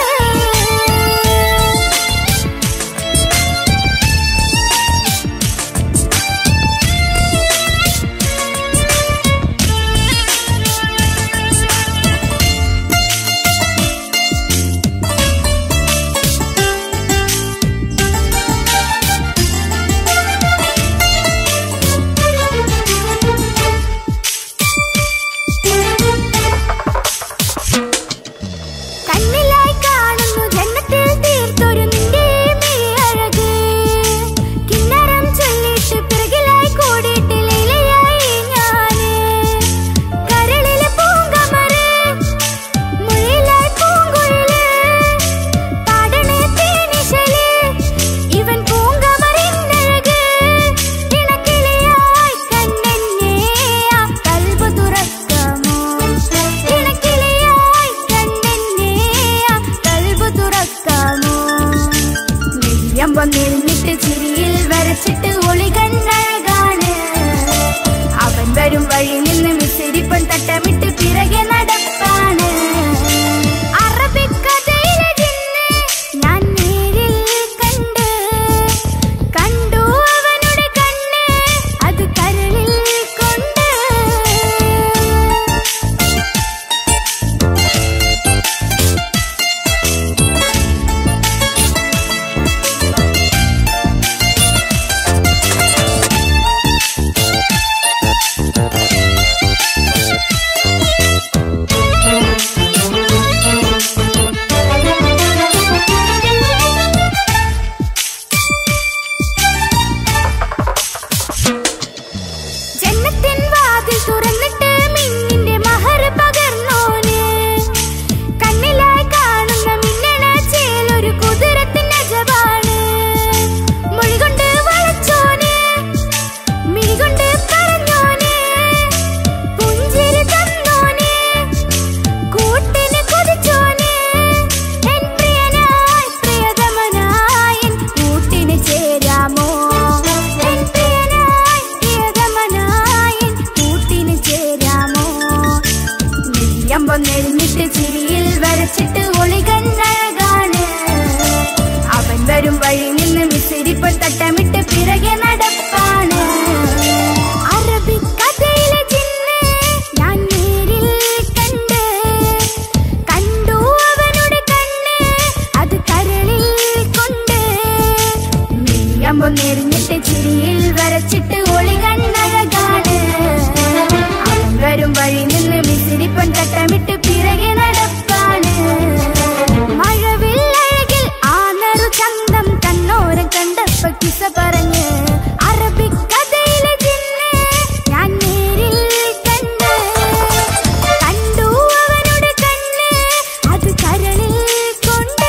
കണ്ടിട്ട് ചിരിയിൽ വരച്ചിട്ട് ഒളി കണ്ണഴകാണ് അവൻ വരും വഴി നിന്ന് മിസിരിപ്പൻ കട്ടമിട്ട് പിറകെ നടപ്പാണ് മഴവില്ലഴകിൽ ആ നറു ചന്തം കണ്ണോരം കണ്ടപ്പ കിസ പറഞ്ഞ് അറബിക്കഥയിലെ ജിന്ന് ഞാൻ നേരിൽ കണ്ട് കണ്ടു അവനുടെ കണ്ണ് അത് കരളിൽ കൊണ്ട്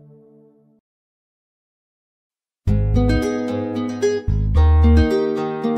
ആ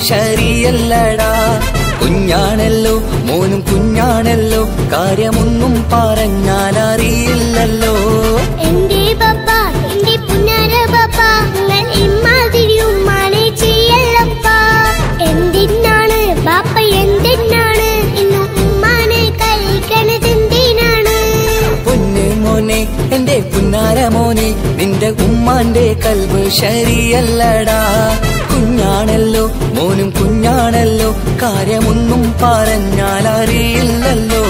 ശരിയല്ലടാ കുഞ്ഞാണല്ലോ മോനും കുഞ്ഞാണല്ലോ കാര്യമൊന്നും പറഞ്ഞാൽ അറിയില്ലല്ലോ എന്റെ പപ്പ എന്റെ പുന്നാര പപ്പ നിങ്ങൾ ഇമ്മാതിരി ഉമ്മാനെ ചെയ്യല്ലപ്പ എന്തിനാണ് ബാപ്പ എന്തിനാണ് ഇന്ന് ഉമ്മാനെ കഴിക്കണത് എന്തിനാണ് പൊന്നു മോനെ എന്റെ പുന്നാര മോനെ നിന്റെ ഉമ്മാന്റെ കൽവ് ശരിയല്ലടാ കുഞ്ഞാണല്ലോ മോനും കുഞ്ഞാണല്ലോ കാര്യമൊന്നും പറഞ്ഞാൽ അറിയില്ലല്ലോ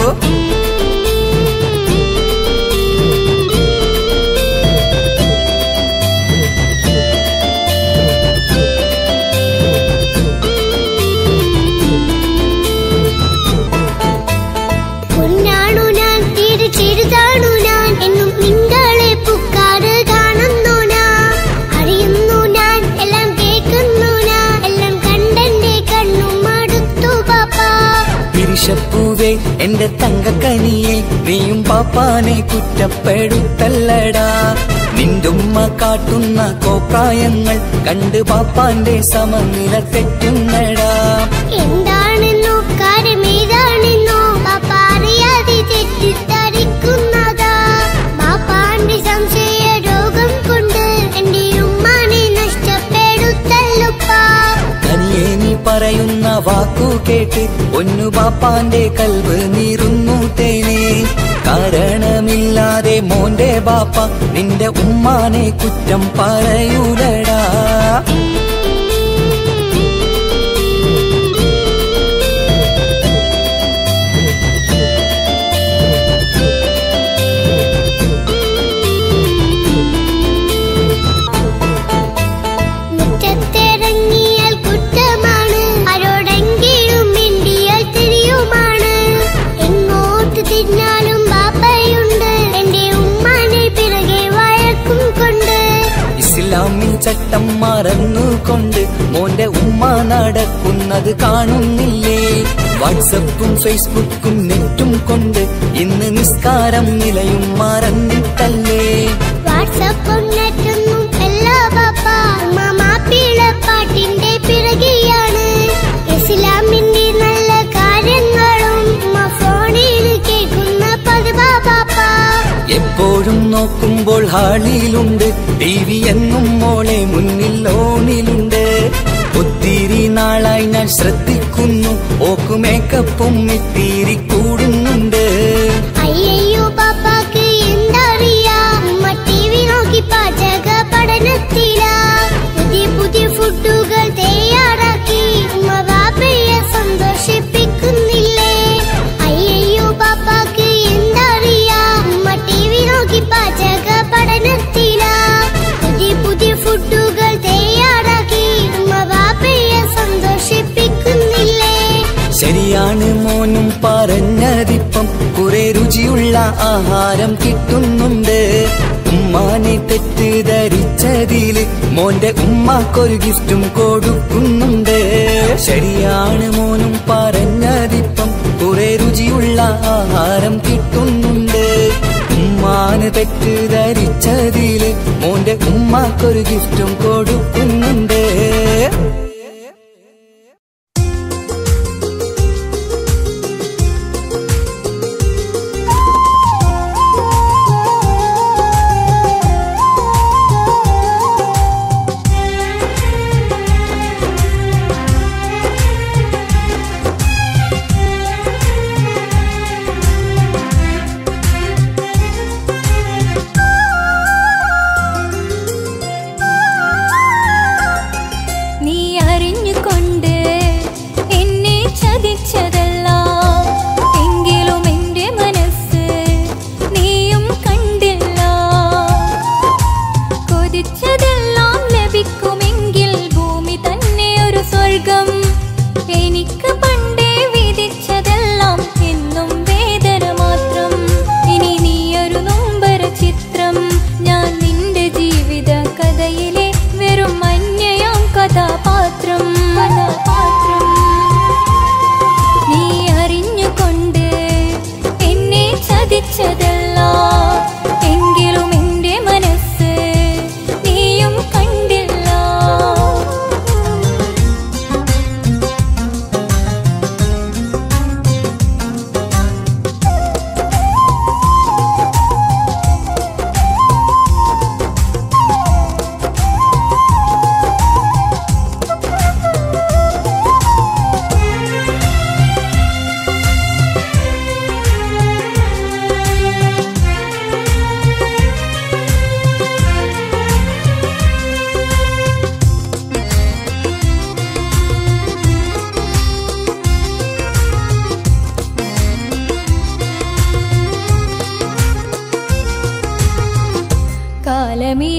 പൊന്നാണു ഞാൻ തീരെ ചെറുതാണു ഞാൻ എന്നും നിങ്ങളെ പുക്കാറ് കാണുന്നു ഞാൻ അറിയുന്നു ഞാൻ എല്ലാം കേൾക്കുന്നു ഞാൻ എല്ലാം കണ്ടെന്റെ കണ്ണും മടുത്തു പാപ്പ പിരിശപ്പൂവേ എന്റെ തങ്കക്കനിയെ നീയും പാപ്പാനെ കുറ്റപ്പെടുത്തല്ലടാ നിന്റുമ്മ കാട്ടുന്ന കോപ്രായങ്ങൾ കണ്ട് പാപ്പാന്റെ സമനില തെറ്റുന്നടാ എന്താണെന്നോ കാര്യമേതാണെന്നോ പാപ്പ അറിയാതെ തെറ്റിദ്ധരിക്കുന്നതാ പാപ്പാന്റെ സംശയ രോഗം കൊണ്ട് എന്റെ ഉമ്മാനെ നഷ്ടപ്പെടുത്തല്ലുപ്പാ കനിയെ നീ പറയുന്ന വാക്കു കേട്ട് ഒന്നു പാപ്പാന്റെ കൽവ് നീറുന്നു തേനെ കാരണമില്ലാതെ മോന്റെ ബാപ്പ നിന്റെ ഉമ്മാനെ കുറ്റം പറയൂലടാ മുറ്റത്തിറങ്ങിയാൽ കുറ്റമാണ് ആരോടെങ്കിലും മിണ്ടിയാൽ തിരിയുമാണ് എങ്ങോട്ട് തിരിഞ്ഞാലും ബാപ്പയുണ്ട് എന്റെ ഉമ്മാനെ പിറകെ വഴക്കും കൊണ്ട് ഇസ്ലാമിൽ ചട്ടം മറന്നുകൊണ്ട് മോന്റെ ഉമ്മ നടക്കുന്നത് കാണുന്നില്ലേ വാട്സപ്പും ഫേസ്ബുക്കും നെറ്റും കൊണ്ട് ഇന്ന് നിസ്കാരം നിലയും മറന്നിട്ടല്ലേ വാട്സപ്പും നെറ്റൊന്നും എല്ലാ ബാപ്പ ഉമ്മ മാപ്പിള പാട്ടിന്റെ പിറകെയാണ് ഇസ്ലാമിന്റെ നല്ല കാര്യങ്ങളും ഉമ്മ ഫോണിൽ കേൾക്കുന്ന പതിവാ ബാപ്പ എപ്പോഴും നോക്കുമ്പോൾ ഹാളിയിലുണ്ട് ടി വി എന്നും മോളെ മുന്നിൽ ഓണിലുണ്ട് ഒത്തിരി നാളായി ഞാൻ ശ്രദ്ധിക്കുന്നു ഓക്ക് മേക്കപ്പും ഇത്തിരി കൂടുന്നുണ്ട് അയ്യയ്യോ പാപ്പാക്ക് എന്തറിയാ ഉമ്മ ടി വി നോക്കി പാചക പഠനത്തിലാ പുതിയ പുതിയ ഫുഡുകൾ തയ്യാറാക്കി ഉമ്മ ബാപ്പയെ സന്തോഷിപ്പിക്കുന്നില്ലേ അയ്യയ്യോ പാപ്പാക്ക് എന്തറിയാ ഉമ്മ ടി വി നോക്കി പാചക പഠനത്തിലാ പുതിയ പുതിയ ഫുഡുകൾ തയ്യാറാക്കി ഉമ്മ ബാപ്പയെ സന്തോഷിപ്പിക്കുന്നില്ലേ ശരിയാണ് മോനും പറഞ്ഞതിപ്പം കുറെ രുചിയുള്ള ആഹാരം കിട്ടുന്നുണ്ട് ഉമ്മാനെ തെറ്റിദ്ധരിച്ചതില് മോന്റെ ഉമ്മാക്കൊരു ഗിഫ്റ്റും കൊടുക്കുന്നുണ്ട് ശരിയാണ് മോനും പറഞ്ഞതിപ്പം കുറെ രുചിയുള്ള ആഹാരം കിട്ടുന്നുണ്ട് ഉമ്മാന് തെറ്റിദ്ധരിച്ചതില് മോന്റെ ഉമ്മാക്കൊരു ഗിഫ്റ്റും കൊടുക്കുന്നുണ്ട് നീ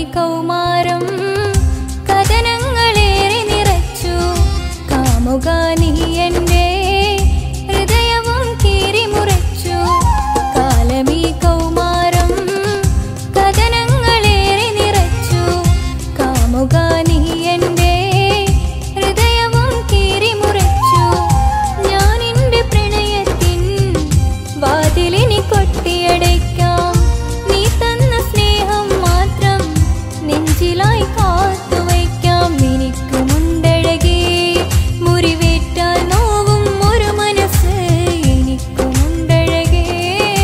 കൗമാരം കഥനങ്ങളേറെ നിറച്ചു കാമുക നീ എൻ്റെ ഹൃദയവും കീറിമുറച്ചു കാലമീ കൗമാരം കഥനങ്ങളേറെ നിറച്ചു കാമുക നീ എൻ്റെ ഹൃദയവും കീറിമുറച്ചു ഞാൻ എൻ്റെ പ്രണയത്തിൻ വാതിലിനി കൊട്ടിയടയ്ക്കാം നീ തന്ന സ്നേഹം മാത്രം നെഞ്ചിലായി കാത്തുവയ്ക്കാം എനിക്കുമുണ്ടഴകേ മുറിവേറ്റാൽ നോവും ഒരു മനസ്സ് എനിക്കുമുണ്ടഴകേ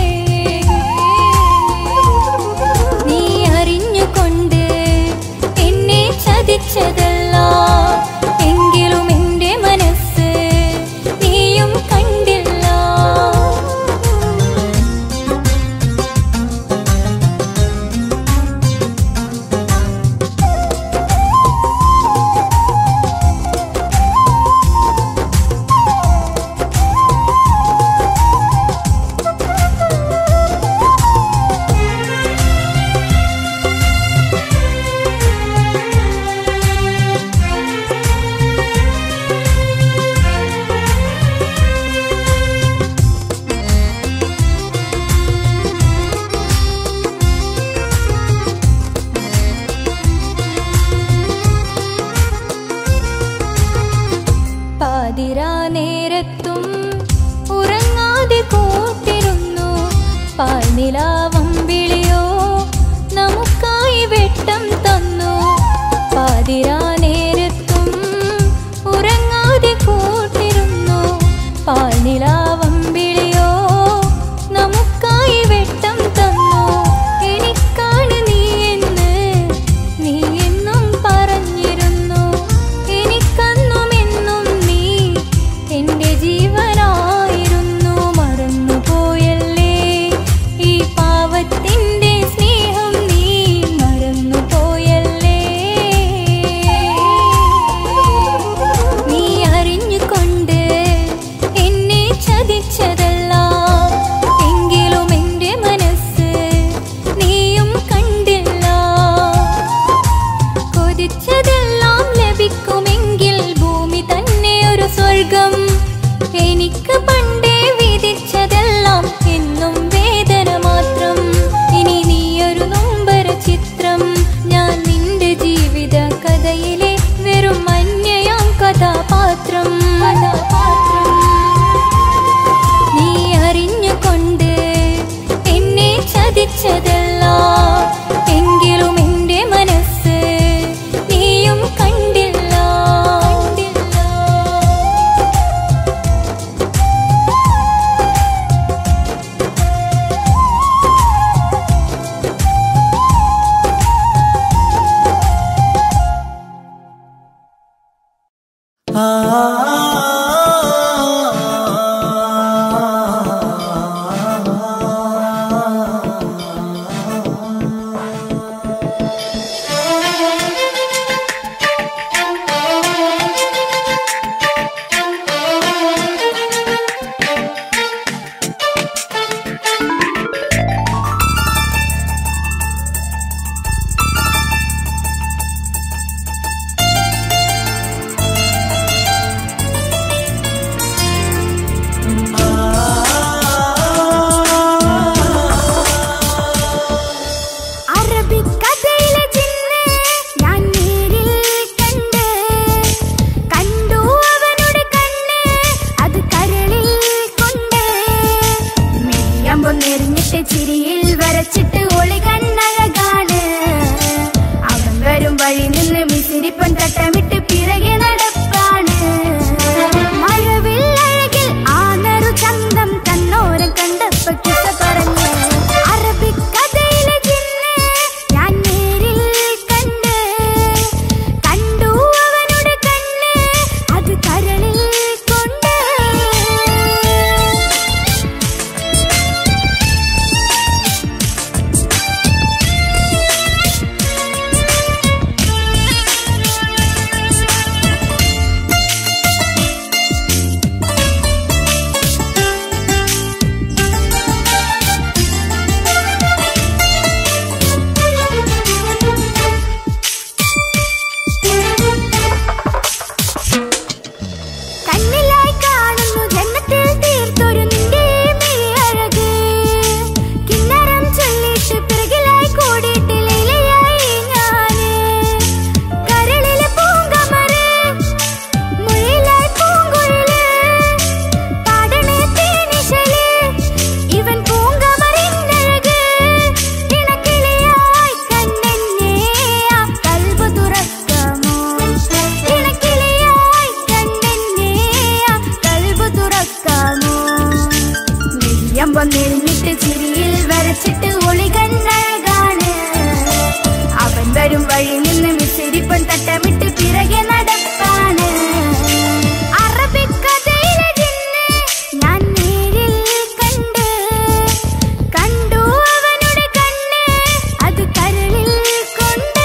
നീ അറിഞ്ഞുകൊണ്ട് എന്നെ ചതിച്ചതല്ല എങ്കിലും എൻ്റെ മനസ്സ് നീയും കണ്ടില്ല പാതിരാ നേരത്തും ഉറങ്ങാതെ കൂട്ടിരുന്നു പാൽനിലാവം വിളിയോ നമുക്കായി വെട്ടം തന്നു പാതിരാ നേരത്തും ഉറങ്ങാതെ കൂട്ടിരുന്നു പാൽനിലാവം വിളിയോ നമുക്കായി വെട്ടം തന്നു എനിക്കാണ് നീ എന്ന് നീ എന്നും പറഞ്ഞിരുന്നു എനിക്കന്നും എന്നും നീ എന്റെ ജീവനായിരുന്നു മറന്നുപോയല്ലേ ഈ പാവത്തിന്റെ സ്നേഹം നീ മറന്നുപോയല്ലേ നീ അറിഞ്ഞുകൊണ്ട് എന്നെ ചതിച്ചതല്ല എങ്കിലും എന്റെ മനസ്സ് നീയും കണ്ടില്ല കൊതിച്ചതെല്ലാം ലഭിക്കുമെങ്കിൽ ഭൂമി തന്നെ ഒരു സ്വർഗം എനിക്ക് പണ്ടേ വിധിച്ചതെല്ലാം എന്നും വേദന മാത്രം ഇനി നീയൊരു നൊമ്പര ചിത്രം ഞാൻ നിന്റെ ജീവിത കഥയിലെ വെറും അന്യയാം കഥാപാത്രം കഥാപാത്രം നീ അറിഞ്ഞുകൊണ്ട് എന്നെ ചതിച്ചതല്ല എങ്കിലും എന്റെ മനസ്സ് നീയും കണ്ടില്ല കണ്ടില്ല അറബിക്കഥയിലെ ജിന്ന് ഞാൻ നേരിൽ കണ്ട് കണ്ടു അവനുടെ കണ്ണ് അത് കരളിൽ കൊണ്ട് മെയ്യമ്പം നെറിഞ്ഞിട്ട് ചിരിയിൽ വരച്ചിട്ട് ഒളി കണ്ണഴകാണ് അവൻ വരും വഴി നിന്ന് മിസിരിപ്പൻ തട്ടമിട്ട് പിറകെ നടപ്പാണ് മഴവിൽ അഴകിൽ ആ നറു ചന്തം കണ്ണോരം കണ്ടപ്പോ കിസ പറഞ്ഞു അറബിക്കഥയിലെ ജിന്ന് ഞാൻ നേരിൽ കണ്ട് കണ്ടു അവനുടെ കണ്ണ് അത് കരളിൽ കൊണ്ട് മെയ്യമ്പം നെരിഞ്ഞിട്ട് ചിരിയിൽ വരച്ചിട്ട് ഒളി കണ്ണഴകാണ് അവൻ വരും വഴി നിന്ന് മിസ്സിരിപ്പൻ തട്ടമിട്ട് പിറകെ നടപ്പാണ് അറബിക്കഥയിലെ ജിന്ന് ഞാൻ നേരിൽ കണ്ട് കണ്ടു അവനുടെ കണ്ണ് അത് കരളിൽ കൊണ്ട്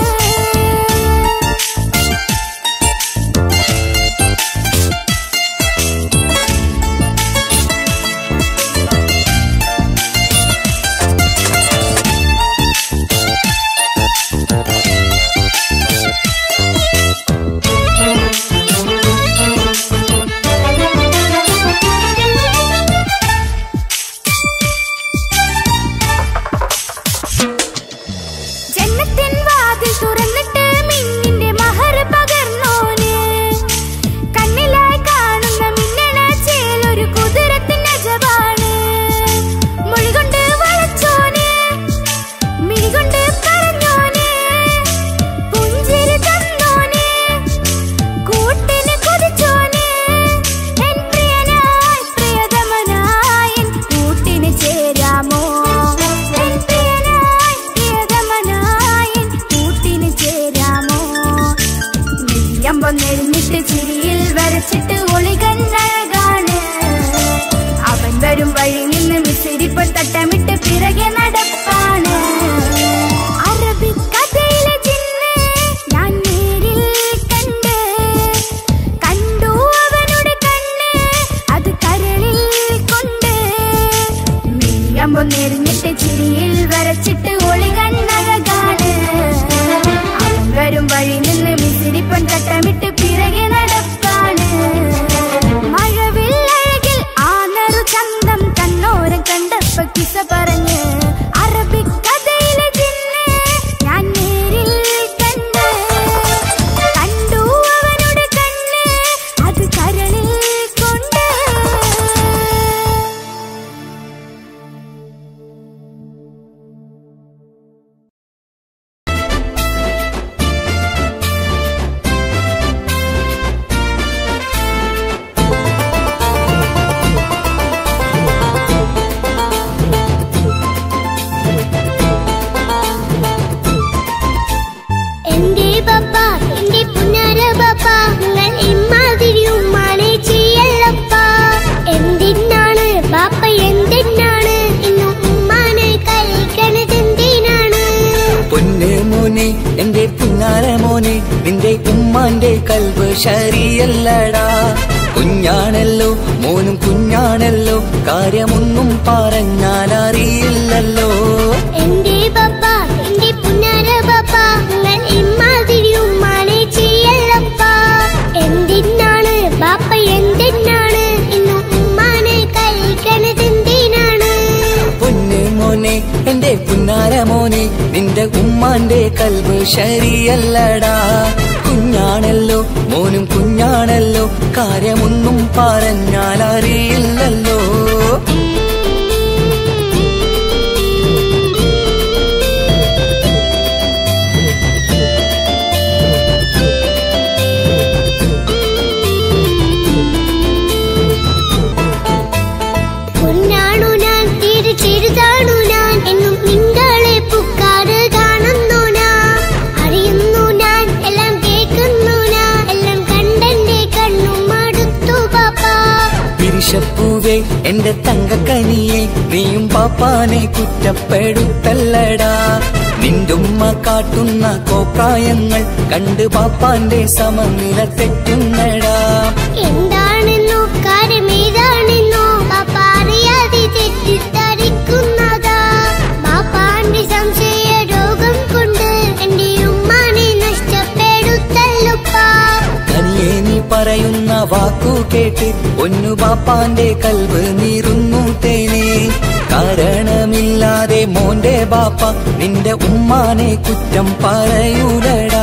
ജന്നത്തിൻ വാതിൽ തുറന്നിട്ട് മിന്നിന്റെ മഹർ പകർന്നോന് കണ്ണിലായി കാണുന്ന മിന്നണ ചേലൊരു കുതിരത്തിന്റെ ജവാണ് മൊഴികൊണ്ട് വളച്ചോന് മിഴികൊണ്ട് പറഞ്ഞോന് പുഞ്ചിരി തന്നോന് കൂട്ടിന് കുതിച്ചോന് എൻ പ്രിയനായി പ്രിയതമനായി എൻ കൂട്ടിന് ചേരാമോ എൻ പ്രിയനായി പ്രിയതമനായി എൻ കൂട്ടിന് ചേരാമോ നെയ്യമ്പം നെരിഞ്ഞിട്ട് ചിരിയിൽ വരച്ചിട്ട് ഒളി കണ്ണഴകാണ് അവൻ വരും വഴി നിന്ന് മിസ്സിരിപ്പൻ തട്ടമിട്ട് പിറകെ നടപ്പാണ് അറബിക്കഥയിലെ ജിന്ന് ഞാൻ നേരിൽ കണ്ട് കണ്ടു അവനുടെ കണ്ണ് അത് കരളിൽ കൊണ്ട് മെയ്യമ്പം നെരിഞ്ഞിട്ട് ചിരിയിൽ വരച്ചിട്ട് ഒളി കണ്ണഴകാണ് അവൻ വരും വഴി നിന്ന് മിസിരിപ്പൻ തട്ടമിട്ട് പിറകെ നടപ്പാണ് മഴവില്ലഴകിൽ ആ നെറു ചന്തം കണ്ണോരം കണ്ടപ്പ കിസ പറഞ്ഞ് അറബിക്കഥയിലെ ജിന്ന് ഞാൻ നേരിൽ കണ്ട് കണ്ടു അവനുടെ കണ്ണ് അത് കരളിൽ കൊണ്ട് എന്റെ പപ്പ എന്റെ പുന്നാര പപ്പ നിങ്ങൾ ഇമ്മാതിരി ഉമ്മാനെ ചെയ്യല്ലപ്പ എന്തിനാണ് പാപ്പ എന്തിനാണ് ഇന്ന് ഉമ്മാനെ കഴിക്കണതെന്തിനാണ് പൊന്ന് മോനെ എന്റെ പുന്നാര മോനെ നിന്റെ ഉമ്മാന്റെ കൽവ് ശരിയല്ലടാ കുഞ്ഞാണല്ലോ മോനും കുഞ്ഞാണല്ലോ കാര്യമൊന്നും പറഞ്ഞാൽ അറിയില്ലല്ലോ എന്റെ പപ്പ എന്റെ പുന്നാര പപ്പ നിങ്ങൾ ഇമ്മാതിരി ഉമ്മാനെ ചെയ്യല്ലപ്പ എന്തിനാണ് പാപ്പ എന്തിനാണ് ഇന്ന് ഉമ്മാനെ കഴിക്കണതെന്തിനാണ് പൊന്ന് മോനെ എന്റെ പുന്നാര മോനെ നിന്റെ ഉമ്മാന്റെ കൽവ് ശരിയല്ലടാ കുഞ്ഞാണല്ലോ മോനും കുഞ്ഞാണല്ലോ കാര്യമൊന്നും പറഞ്ഞാൽ അറിയില്ലല്ലോ പൊന്നാണു ഞാൻ തീരെ ചെറുതാണു ഞാൻ എന്നും നിങ്ങളെ പുക്കാറ് കാണുന്നു ഞാൻ അറിയുന്നു ഞാൻ എല്ലാം കേൾക്കുന്നു ഞാൻ എല്ലാം കണ്ടെന്റെ കണ്ണും മടുത്തു പാപ്പ പിരിശപ്പൂവേ എന്റെ തങ്കക്കനിയെ നീയും പാപ്പാനെ കുറ്റപ്പെടുത്തല്ലടാ നിന്റുമ്മ കാട്ടുന്ന കോപ്രായങ്ങൾ കണ്ട് പാപ്പാന്റെ സമനില തെറ്റുന്നടാ എന്താണെന്നോ കാര്യമേതാണെന്നോ പാപ്പ അറിയാതെ തെറ്റിദ്ധരിക്കുന്നതാ പാപ്പാന്റെ സംശയ രോഗം കൊണ്ട് എന്റെ ഉമ്മാനെ നഷ്ടപ്പെടുത്തല്ലുപ്പാ കനിയെ നീ പറയുന്ന വാക്കു കേട്ട് ഒന്നു പാപ്പാന്റെ കൽവ് നീറുന്നു തേനെ കാരണമില്ലാതെ മോന്റെ ബാപ്പ നിന്റെ ഉമ്മാനെ കുറ്റം പറയൂലടാ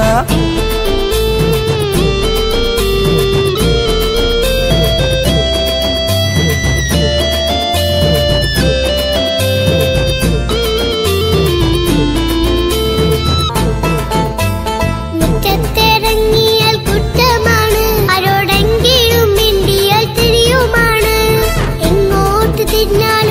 മുറ്റത്തിറങ്ങിയാൽ കുറ്റമാണ് ആരോടെങ്കിലും മിണ്ടിയാൽ തിരിയുമാണ് എങ്ങോട്ട് തിരിഞ്ഞാൽ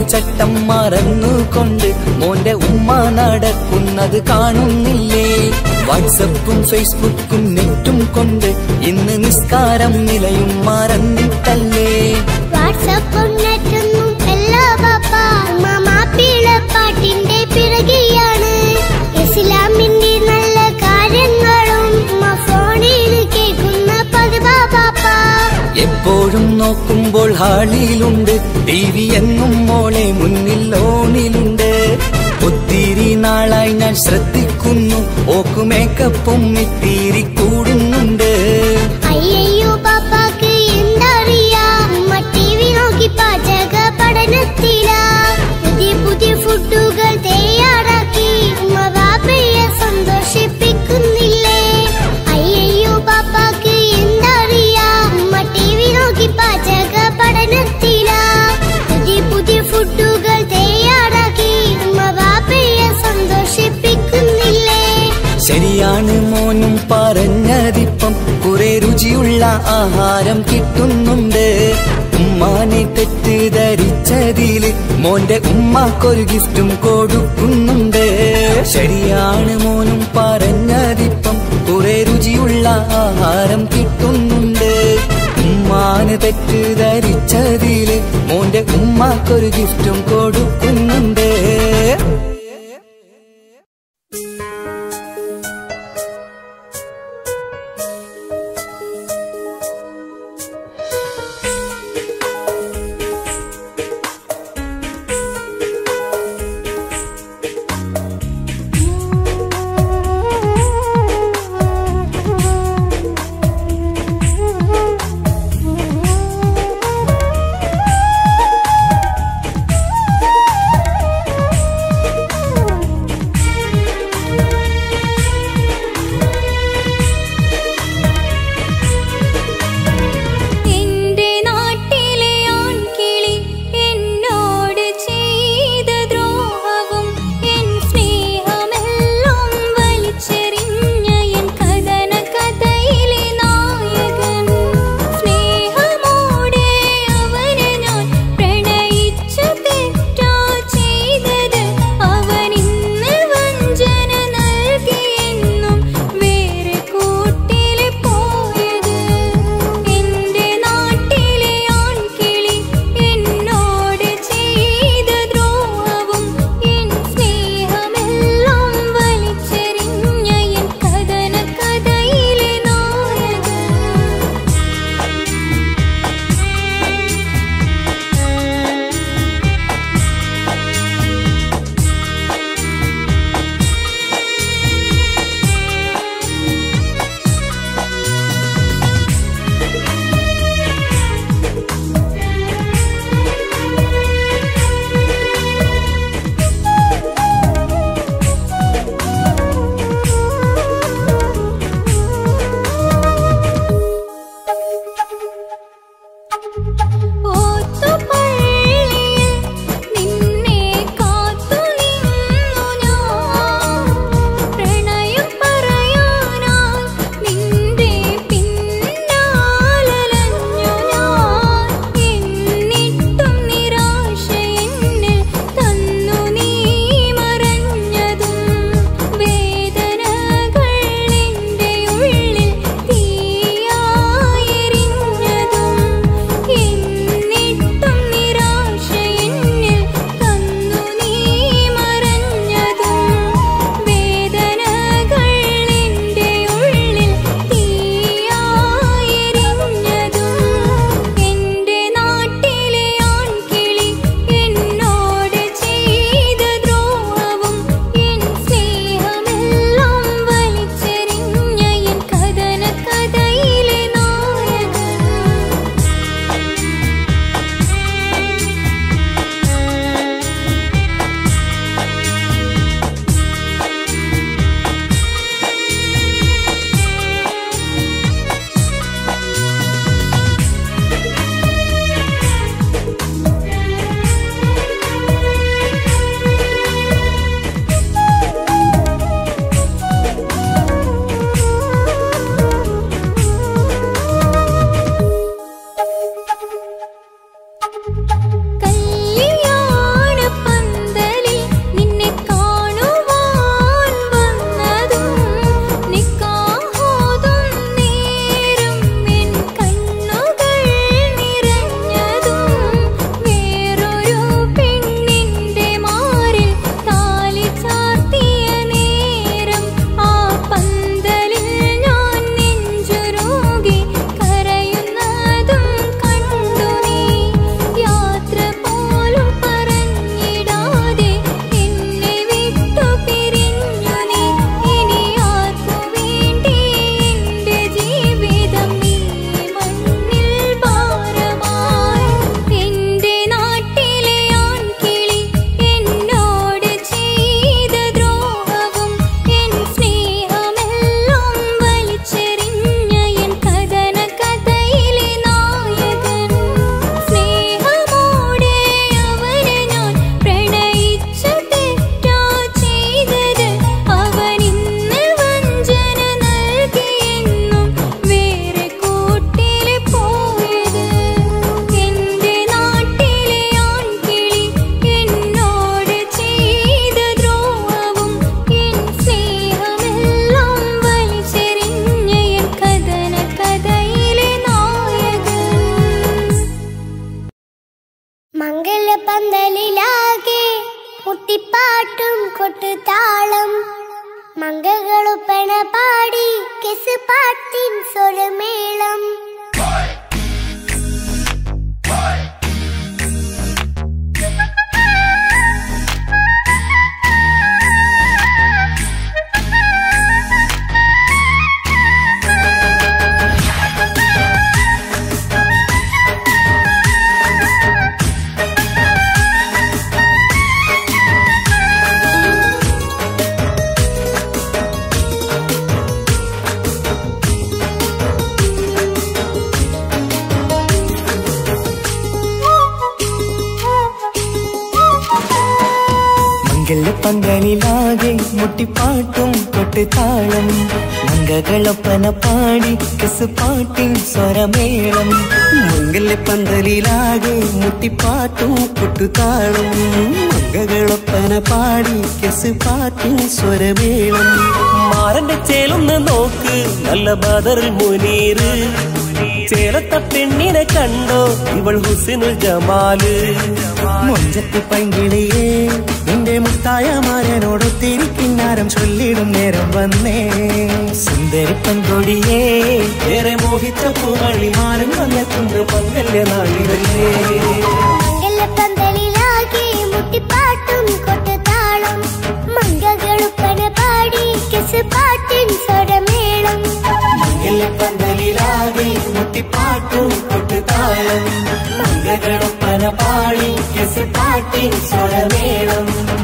ചട്ടം മറന്നുകൊണ്ട് മോന്റെ ഉമ്മ നടക്കുന്നത് കാണുന്നില്ലേ വാട്സപ്പും ഫേസ്ബുക്കും നെറ്റും കൊണ്ട് ഇന്ന് നിസ്കാരം നിലയും മറന്നിട്ടല്ലേ വാട്സപ്പും നെറ്റൊന്നും എല്ലാ പാപ്പ മാപ്പിള പാട്ടിന്റെ പിറകെയാണ് ഇസ്ലാമിന്റെ നല്ല കാര്യങ്ങളും ഉമ്മ ഫോണിൽ കേൾക്കുന്ന പതിവാ പാപ്പ എപ്പോഴും നോക്കുമ്പോൾ ഹാളിയിലുണ്ട് ടി വി എന്നും മോളെ മുന്നിൽ ഓണിലുണ്ട് ഒത്തിരി നാളായി ഞാൻ ശ്രദ്ധിക്കുന്നു ഓക്ക് മേക്കപ്പും ഇത്തിരി കൂടുന്നുണ്ട് അയ്യയ്യോ പാപ്പാക്ക് എന്തറിയാ ഉമ്മ ടി വി നോക്കി പാചക പഠനത്തിലാ പുതിയ പുതിയ ഫുഡുകൾ തയ്യാറാക്കി ഉമ്മ ബാബയെ സന്തോഷിപ്പിക്കുന്നില്ലേ അയ്യയ്യോ പാപ്പാക്ക് എന്തറിയാ ഉമ്മ ടി വി നോക്കി പാചക പഠനത്തിലാ പുതിയ പുതിയ ഫുഡുകൾ തയ്യാറാക്കി ഉമ്മ ബാബയെ സന്തോഷിപ്പിക്കുന്നില്ലേ ശരിയാണ് മോനും പറഞ്ഞതിപ്പം കുറെ രുചിയുള്ള ആഹാരം കിട്ടുന്നുണ്ട് ഉമ്മാനെ തെറ്റിദ്ധരിച്ചതില് മോന്റെ ഉമ്മാക്കൊരു ഗിഫ്റ്റും കൊടുക്കുന്നുണ്ട് ശരിയാണ് മോനും പറഞ്ഞതിപ്പം കുറെ രുചിയുള്ള ആഹാരം കിട്ടുന്നുണ്ട് ഉമ്മാന് തെറ്റിദ്ധരിച്ചതില് മോന്റെ ഉമ്മാക്കൊരു ഗിഫ്റ്റും കൊടുക്കുന്നുണ്ട് ും മംഗകളുപ്പണ പാടി കെസ് പാട്ടിൻ സ്വരമേളം മംഗലപ്പന്തലിലാകെ മുട്ടിപ്പാട്ടും കൊട്ടുതാളം മംഗകളൊപ്പന പാടി കസ് പാട്ടിൻ സ്വരമേളം മംഗലപ്പന്തലിലാകെ മുട്ടിപ്പാട്ടും കൊട്ടുതാളം മംഗകളൊപ്പന പാടി കസ് പാട്ടിൻ സ്വരമേളം മാറന്റെ ചേലൊന്ന് നോക്ക് നല്ല ബദറിൽ മുനീറ് ചേലത്ത പെണ്ണിനെ കണ്ടോ ഇവൾ ഹുസിനുൽ ജമാല് മൊഞ്ചത്തി പൈങ്കിളിയേ നിന്റെ മുത്തായ മാരനോടൊത്തിരിക്കിന്നാരം ചൊല്ലിടും നേരം വന്നേ സുന്ദരി പെൺകൊടിയേ ഏറെ മോഹിച്ച പൂവളിമാരൻ വന്നെത്തുണ്ട് മംഗല്യ നാളിതല്ലേ മംഗലപ്പന്തലിലാകെ മുട്ടിപ്പാട്ടും കൊട്ടുതാളം മംഗകളുപ്പന പാടി കെസ് പാട്ടിൻ സ്വരമേളം മംഗലപ്പന്തലിലാകെ മുട്ടിപ്പാട്ടും കൊട്ടുതാളം മംഗളൊപ്പന പാടി കെസ് പാട്ടിൻ സ്വരമേളം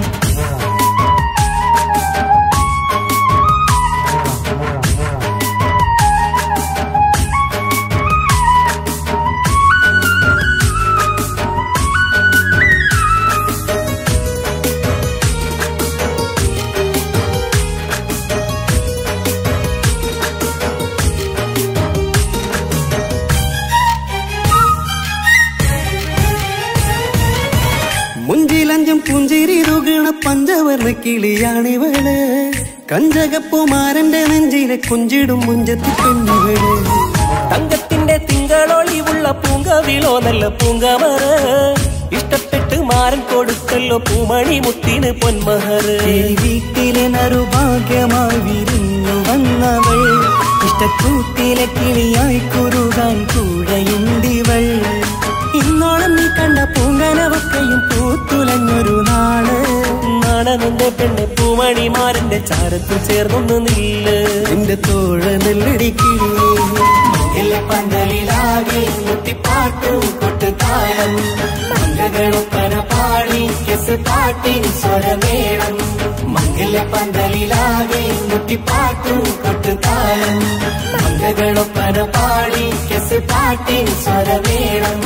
മുഞ്ചിലഞ്ചും പുഞ്ചിരി തുകണ പഞ്ചവർണ്ണ കിളിയാണിവള് കഞ്ചകപ്പുമാരന്റെ നെഞ്ചിലെ കുഞ്ചിടും മുഞ്ചത്തി പെണ്ണുകള് തങ്കത്തിന്റെ തിങ്കളൊളിവുള്ള പൂങ്കവിളോ നല്ല പൂങ്കമറ ഇഷ്ടപ്പെട്ട് മാരൻ കൊടുത്തല്ലോ പൂമണി മുത്തിന് പൊന്മഹർ വീട്ടിലെ നറുഭാഗ്യമായി വിരിഞ്ഞു വന്നവൾ ഇഷ്ടക്കൂട്ടിലെ കിളിയായി കുറുകാൻ കൂടെയുണ്ടിവൾ ഇന്നോളം നീ കണ്ട പൂങ്കനവക്കയും പൂത്തുലഞ്ഞൊരു നാള് നാടനെന്റെ പെണ്ണ് പൂമണിമാരന്റെ ചാരത്തിൽ ചേർന്നൊന്ന് നില്ല് നിന്റെ തോഴ നെല്ലടിക്കില്ലേ പന്തലിലാകെ മുട്ടിപ്പാട്ടും കൊട്ടുതാളം മംഗളൊപ്പന പാടി കെസ് പാട്ടിൻ സ്വരമേളം മംഗല പന്തലിലാകെ മുട്ടിപ്പാട്ടും കൊട്ടുതാളം മംഗളൊപ്പന പാടി കെസ് പാട്ടിൻ സ്വരമേളം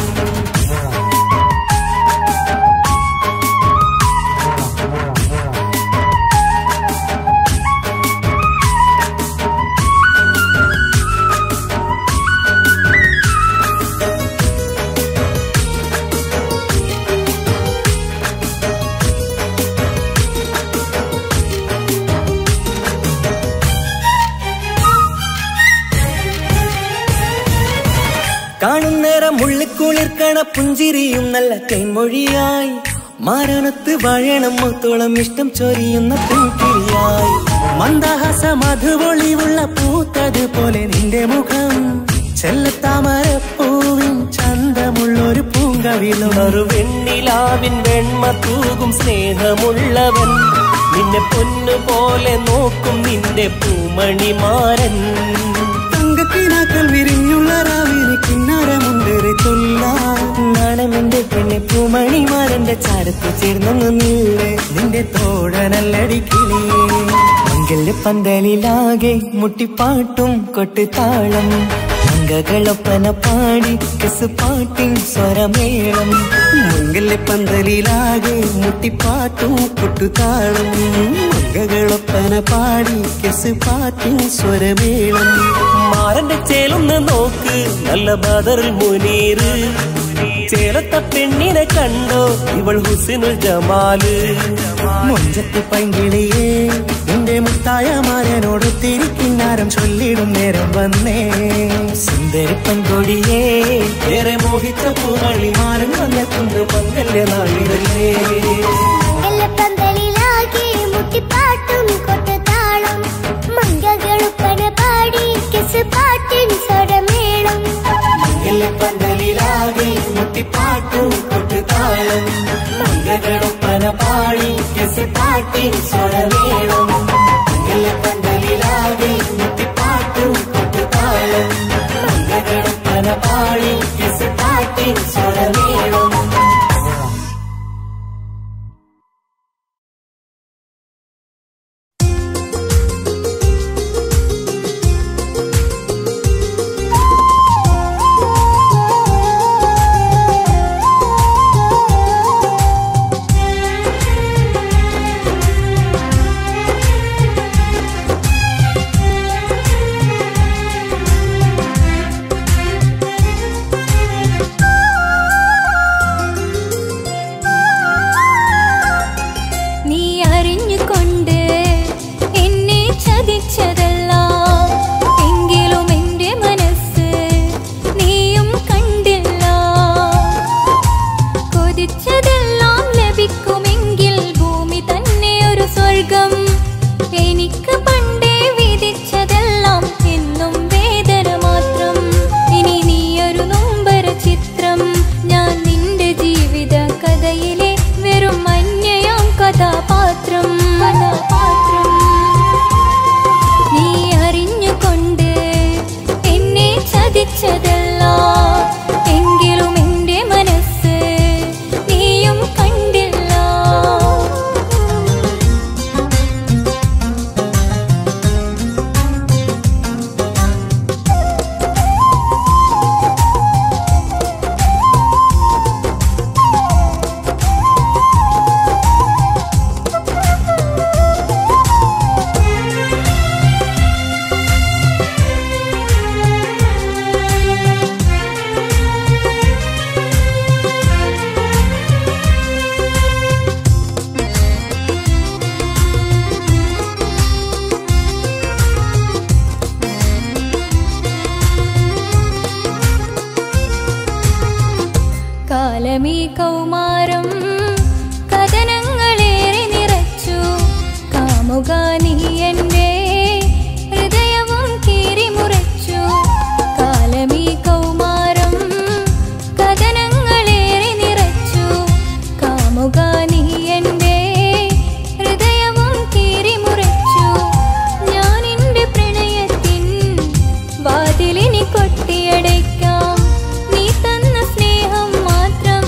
കാണുന്നേരം ഉള്ളിക്കുളിർക്കണ പുഞ്ചിരിയും നല്ല കൈമൊഴിയായി മാരണത്ത് വഴണം മുത്തോളം ഇഷ്ടം ചൊരിയുന്ന പൂക്കിരിയായി മന്ദഹാസ മധുപൊളിവുള്ള പൂത്തത് പോലെ നിന്റെ മുഖം ചെല്ലത്താമരപ്പൂവിൻ ചന്തമുള്ളൊരു പൂങ്കവിളും ഒരു വെണ്ണിലാവിൻ വെണ്മ തൂകും സ്നേഹമുള്ളവൻ നിന്നെ പൊന്നു പോലെ നോക്കും നിന്റെ പൂമണിമാരൻ തങ്കക്കിനാക്കൾ വിരിഞ്ഞുള്ള രാവിലെ കിന്നാരമുണ്ടേറെ നാണമെന്റെ പെണ്ണെ പൂമണിമാരന്റെ ചാരത്ത് ചേർന്നൊന്നു നില്ലേ നിന്റെ തോഴനല്ലടിക്കിളിയേ മംഗല്യ പന്തലിലാകെ മുട്ടിപ്പാട്ടും കൊട്ടുതാളം മംഗകളൊപ്പന പാടി കസ് പാട്ടിൻ സ്വരമേളം മംഗല്യ പന്തലിലാകെ മുട്ടിപ്പാട്ടും കൊട്ടുതാളം മംഗകളൊപ്പന പാടി കസ് പാട്ടിൻ സ്വരമേളം മാറന്റെ ചേലൊന്ന് നോക്ക് നല്ല ബദറിൽ മുനീറ് ചേലത്ത പെണ്ണിനെ കണ്ടോ ഇവൾ ഹുസിനുൽ ജമാല് മൊഞ്ചത്തി പൈങ്കിളിയേ നിന്റെ മുത്തായ മാരനോടൊത്തിരിക്കിന്നാരം ചൊല്ലിടും നേരം വന്നേ സുന്ദരി പെൺകൊടിയേ ഏറെ മോഹിച്ച പൂവളിമാരൻ വന്നെത്തുണ്ട് മംഗല്യ നാളിതല്ലേ മംഗലപ്പന്തലിലാകെ മുട്ടിപ്പാട്ടും കൊട്ടുതാളം കെസ് പാട്ടിൻ സ്വരമേളം മംഗലപ്പന്തലിലാകെ മുട്ടിപ്പാട്ടും കൊട്ടുതാളം മംഗളൊപ്പന പാടി കെസിപ്പാട്ടിൻ സ്വരമേളം മംഗലപ്പന്തലിലാകെ മുട്ടിപ്പാട്ടും കൊട്ടുതാളം മംഗളൊപ്പന പാടി കെസിപ്പാട്ടിൻ സ്വരമേളം നീ അറിഞ്ഞുകൊണ്ട് എന്നെ ചതിച്ചതല്ല എങ്കിലും എൻ്റെ മനസ്സ് നീയും കണ്ടില്ല കൊതിച്ചതെല്ലാം ലഭിക്കുമെങ്കിൽ ഭൂമി തന്നെ ഒരു സ്വർഗം എനിക്ക് പണ്ടേ വിധിച്ചതെല്ലാം എന്നും വേദന മാത്രം ഇനി നീയൊരു നൊമ്പര ചിത്രം ഞാൻ നിന്റെ ജീവിത കഥയിലെ വെറും അന്യയാം കഥാപാത്രം കഥാപാത്രം നീ അറിഞ്ഞുകൊണ്ട് എന്നെ ചതിച്ചതല്ല എങ്കിലും എൻ്റെ മനസ്സ് നീയും കണ്ടില്ല കാലമീ കൗമാരം കഥനങ്ങളേറെ നിറച്ചു കാമുക നീ എൻ്റെ ഹൃദയവും കീറിമുറച്ചു കാലമീ കൗമാരം കഥനങ്ങളേറെ നിറച്ചു കാമുക നീ എൻ്റെ ഹൃദയവും കീറിമുറച്ചു ഞാൻ എൻ്റെ പ്രണയത്തിൻ വാതിലിനി കൊട്ടിയടയ്ക്കാം നീ തന്ന സ്നേഹം മാത്രം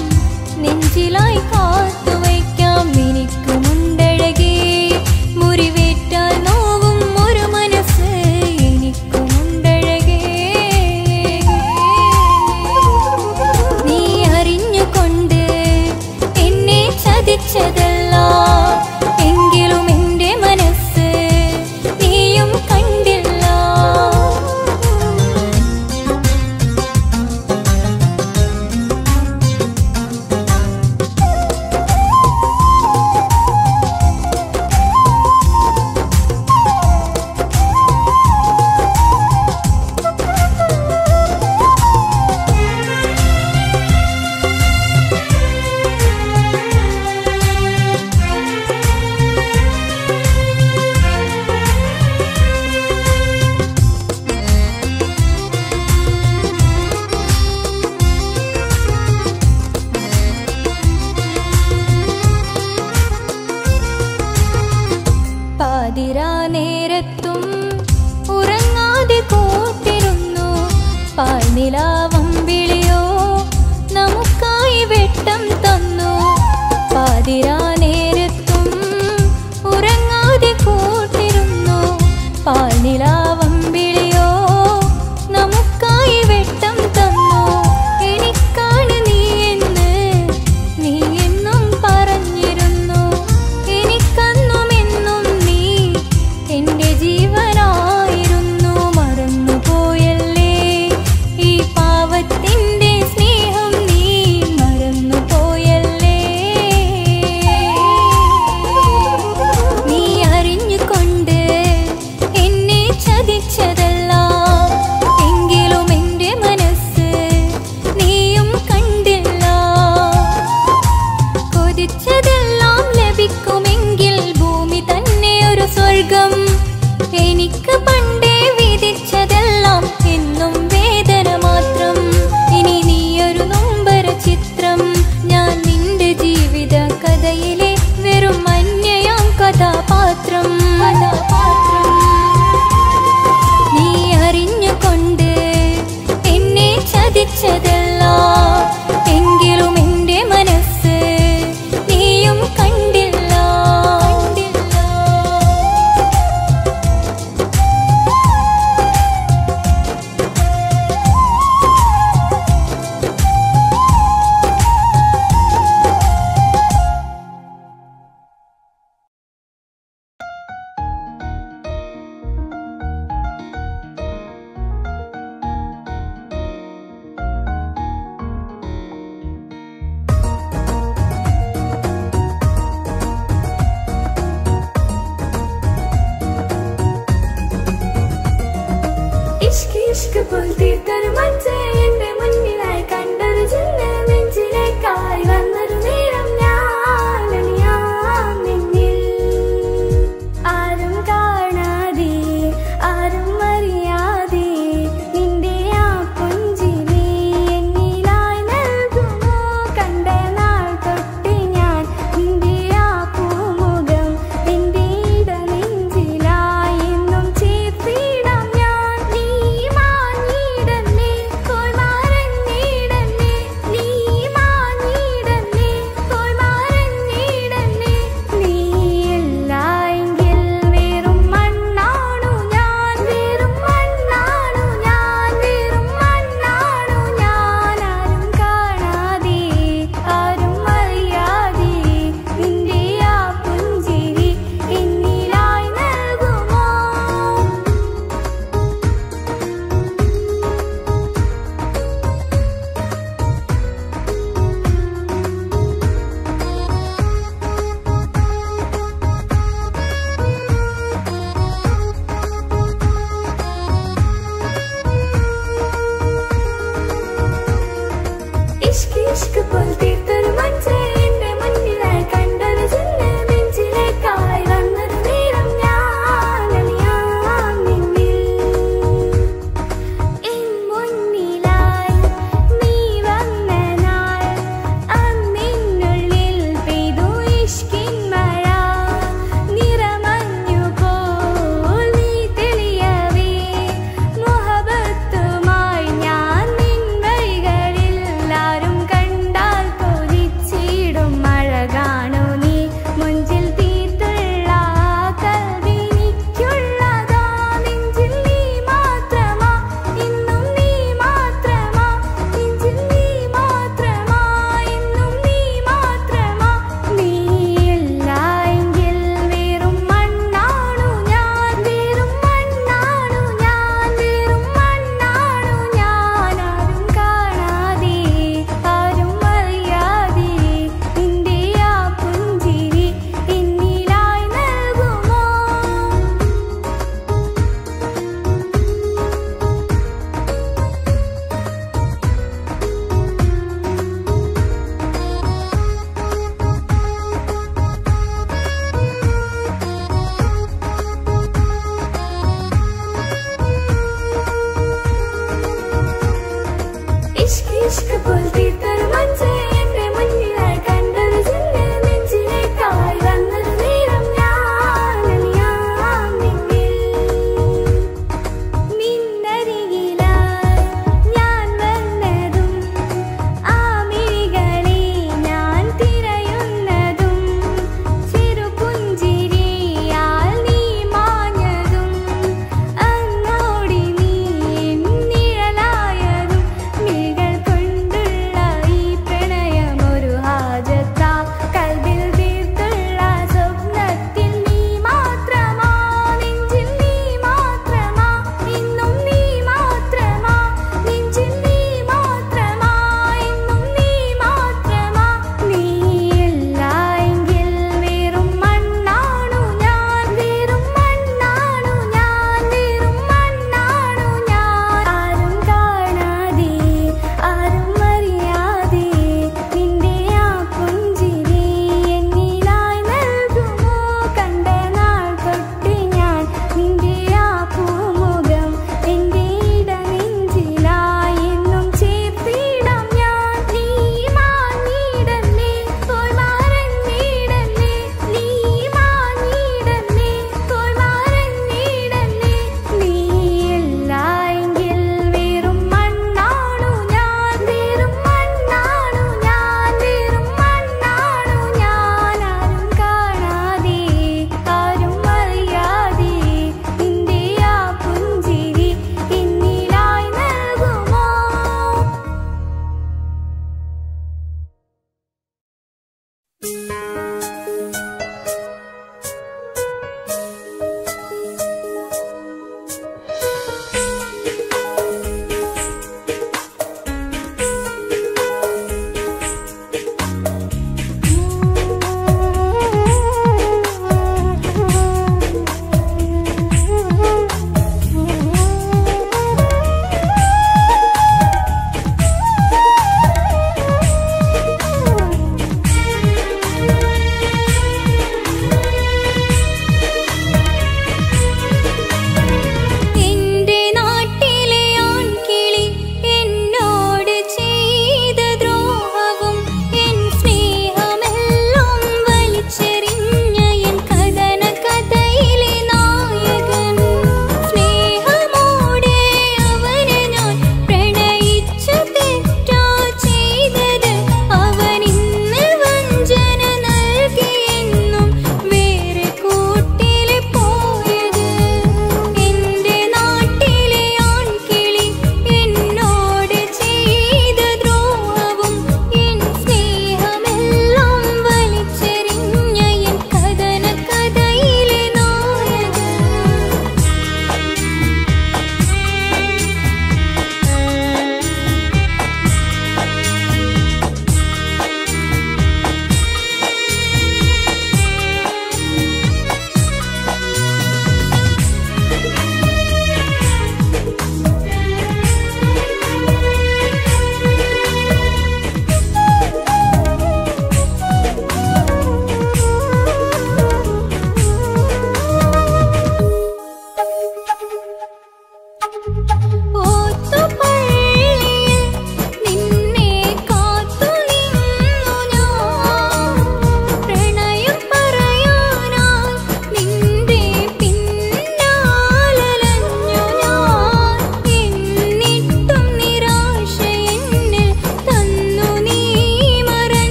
നെഞ്ചിലായി കാത്തുവയ്ക്കാം എനിക്കുമുണ്ടഴകേ മുറിവേറ്റ പോൽ തീർത്തൊരു മച്ച എന്റെ മുന്നിലായി കണ്ടൊരു ചിന്ന നെഞ്ചിലേക്കായി വന്നൊരു നേരം ഞാൻ അണിയാം നിന്നിൽ ആരും കാണാതെ ആരും അറിയാതെ നിന്റെ ആ പുഞ്ചിരി എന്നിലായി നൽകുമോ കണ്ട നാൾ തൊട്ട് ഞാൻ നിന്റെ ആ പൂമുഖം എന്റെ ഇടനെഞ്ചിലായി എന്നും ചേർത്തിടാം ഞാൻ നീ മാഞ്ഞിടന്നേ പോയി മറഞ്ഞിടന്നേ നീ മാഞ്ഞിടന്നേ പോയി മറഞ്ഞിടന്നേ നീ എല്ലായെങ്കിൽ വെറും മണ്ണാണു ഞാൻ വെറും മണ്ണാണു ഞാൻ വെറും മണ്ണാണു ഞാൻ ആരും കാണാതെ ആരും അറിയാതെ നിന്റെ ആ പുഞ്ചിരി എന്നിലായി നൽകുമോ ഇഷ്ക് ഇഷ്ക് പോൽ തീർത്തൊരു മച്ച എന്റെ മുന്നിലായി കണ്ടൊരു ചിന്ന നെഞ്ചിലേക്കായി വന്നൊരു നേരം ഞാൻ അണിയാം നിന്നിൽ എൻ മുന്നിലായി നീ വന്ന നാൾ അന്നിനുള്ളിൽ പെയ്തു ഇഷ്കിൻ മഴ നിറമഞ്ഞു പോൽ നീ തെളിയവേ മുഹബത്തുമായി ഞാൻ നിൻ വഴികളിൽ ആരും കണ്ടാൽ കൊതിച്ചിടും അഴകാണു നീ മുഞ്ചിൽ തീർത്തുള്ള കൽവിനിക്കുള്ളതാ നെഞ്ചിൽ നീ മാത്രമാ ഇന്നും നീ മാത്രമാ നെഞ്ചിൽ നീ മാത്രമാ ഇന്നും നീ മാത്രമാ നീ എല്ലായെങ്കിൽ വെറും മണ്ണാണു ഞാൻ വെറും മണ്ണാണു ഞാൻ വെറും മണ്ണാണു ഞാൻ ആരും കാണാതെ ആരും അറിയാതെ നിന്റെ ആ പുഞ്ചിരി എന്നിലായി നൽകുമോ ഇഷ്ക് ഇഷ്ക് പോൽ തീർത്തൊരു മച്ച എന്റെ മുന്നിലായി കണ്ടൊരു ചിന്ന നെഞ്ചിലേക്കായി വന്നൊരു നേരം ഞാൻ അണിയാം നിന്നിൽ നിന്നരികിലായി ഞാൻ വന്നതും ആ മിഴികളെ ഞാൻ തിരയുന്നതും ചെറുപുഞ്ചിരിയാൽ നീ മാഞ്ഞതും അങ്ങോടി നീ നിഴലായതും മിഴികൾ കൊണ്ടുള്ള ഈ പ്രണയ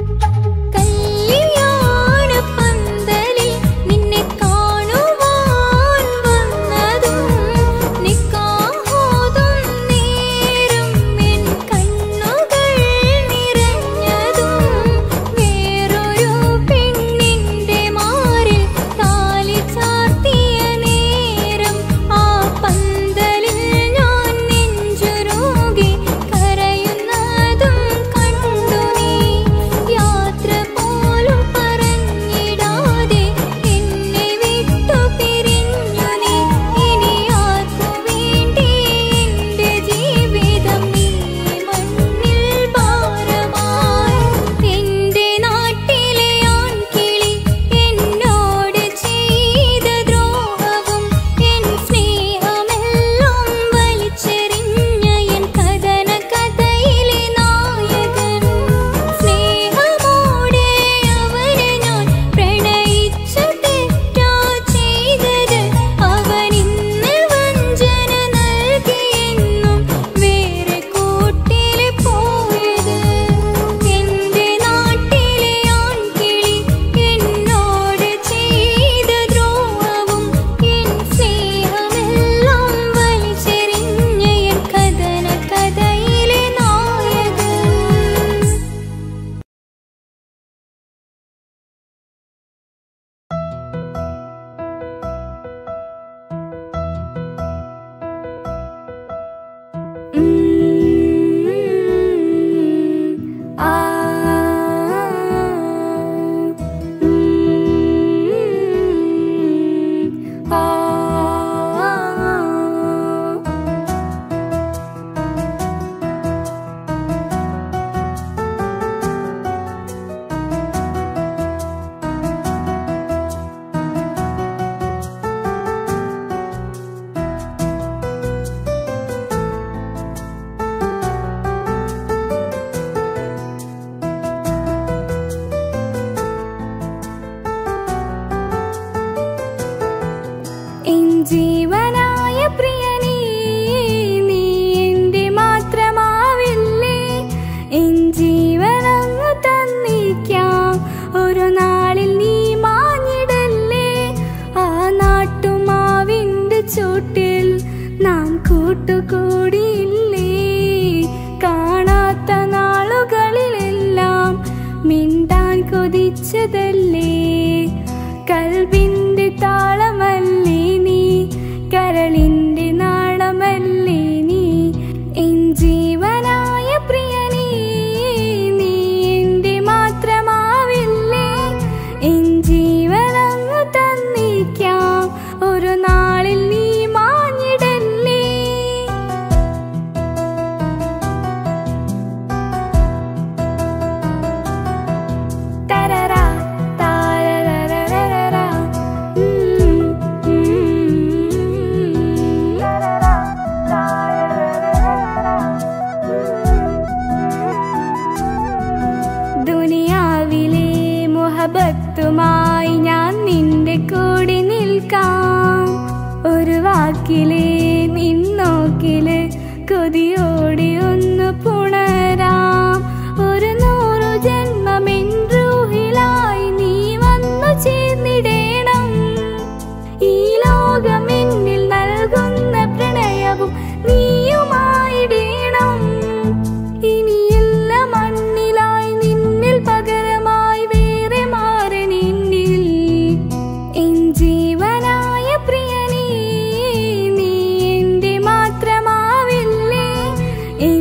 കല്യാണപ്പന്തലിൽ നിന്നെ കാണുവാൻ വന്നതും നിക്കാഹോതും നേരം എൻ കണ്ണുകൾ നിറഞ്ഞതും വേറൊരു പെണ്ണിന്റെ മാറിൽ താലി ചാർത്തിയ നേരം ആ പന്തലിൽ ഞാൻ നെഞ്ചുരുകി കരയുന്നതും കണ്ടു നീ യാത്ര പോലും പറഞ്ഞിടാതെ എന്നെ വിട്ടു പിരിഞ്ഞു നീ ഇനി ആർക്കു വേണ്ടി എന്റെ ജീവിതം ഈ മണ്ണിൽ ഭാരമായി എന്റെ നാട്ടിലെ ആൺകിളി എന്നോട് ചെയ്ത ദ്രോഹവും എൻ സ്നേഹമെല്ലാം വലിച്ചെറിഞ്ഞ എൻ കഥന കഥയിലെ നായകൻ സ്നേഹമോടെ അവനെ ഞാൻ പ്രണയിച്ചു തെറ്റാ ചെയ്തത് അവൻ ഇന്ന് വഞ്ചന നൽകിയെന്നും വേറെ കൂട്ടിൽ പോയത് എന്റെ നാട്ടിലെ ആൺകിളി എന്നോട് ചെയ്ത ദ്രോഹവും എൻ സ്നേഹമെല്ലാം വലിച്ചെറിഞ്ഞ എൻ കഥന കഥയിലെ നായകൻ എൻ ജീവനായ പ്രിയനീ നീ എന്റെ മാത്രമാവില്ലേ എൻ ജീവനങ്ങ് തന്നിക്കാം ഒരു നാളിൽ നീ മാഞ്ഞിടല്ലേ ആ നാട്ടുമാവിന്റെ ചൂട്ടിൽ നാം കൂട്ടുകൂടിയില്ലേ കാണാത്ത നാളുകളിലെല്ലാം മിണ്ടാൻ കൊതിച്ചതല്ലേ കൽവിന്റെ താളമല്ലേ നീ കരളിന്റെ നാളമല്ലേ നീ എൻ ജീവനായ പ്രിയനീ നീ എന്റെ മാത്രമാവില്ലേ എൻ ജീവനങ്ങ് തന്നിക്കാം ഒരു നാളിൽ നീ മാഞ്ഞിടല്ലേ തരറാ താരരരരരരാ. ഉം, ഉം. തരറാ താരരരരരരാ. ദുനിയാവിലെ മുഹബത്തുമായി ഞാൻ നിന്റെ കൂടെ നിൽക്കാം ഒരു വാക്കിലെ നിന്നോക്കില് കൊതിയോടെ ഒന്ന് പുണരാം ഒരു നൂറു ജന്മമെൻ റൂഹിലായി നീ വന്നു ചേർന്നിടേണം ഈ ലോകം എന്നിൽ നൽകുന്ന പ്രണയവും നീയുമായിടേണം ഇനിയുള്ള മണ്ണിലായി നിന്നിൽ പകരമായി വേറെ മാറണിന്നിൽ എൻ ജീവനായ പ്രിയനീ നീ എന്റെ മാത്രമാവില്ലേ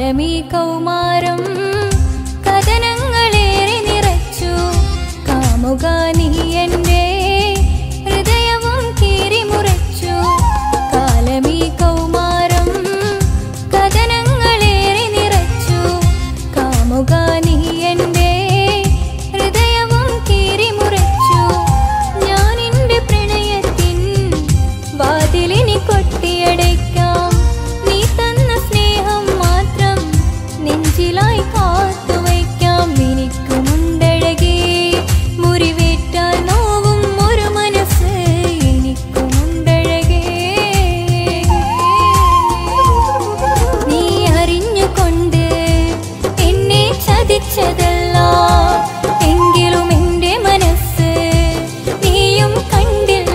കാലമീ കൗമാരം കഥനങ്ങളേറെ നിറച്ചു കാമുക നീ എൻ്റെ ഹൃദയവും കീറിമുറച്ചു കാലമീ കൗമാരം കഥനങ്ങളേറെ നിറച്ചു കാമുക നീ എൻ്റെ ഹൃദയവും കീറിമുറച്ചു ഞാൻ എൻ്റെ പ്രണയത്തിൻ വാതിലിനി കൊട്ടിയടയ്ക്കാം നീ തന്ന സ്നേഹം മാത്രം നെഞ്ചിലായി കാത്തുവയ്ക്കാം എനിക്കുമുണ്ടഴകേ മുറിവേറ്റാൽ നോവും ഒരു മനസ്സ് എനിക്കുമുണ്ടഴകേ നീ അറിഞ്ഞുകൊണ്ട് എന്നെ ചതിച്ചതല്ല എങ്കിലും എൻ്റെ മനസ്സ് നീയും കണ്ടില്ല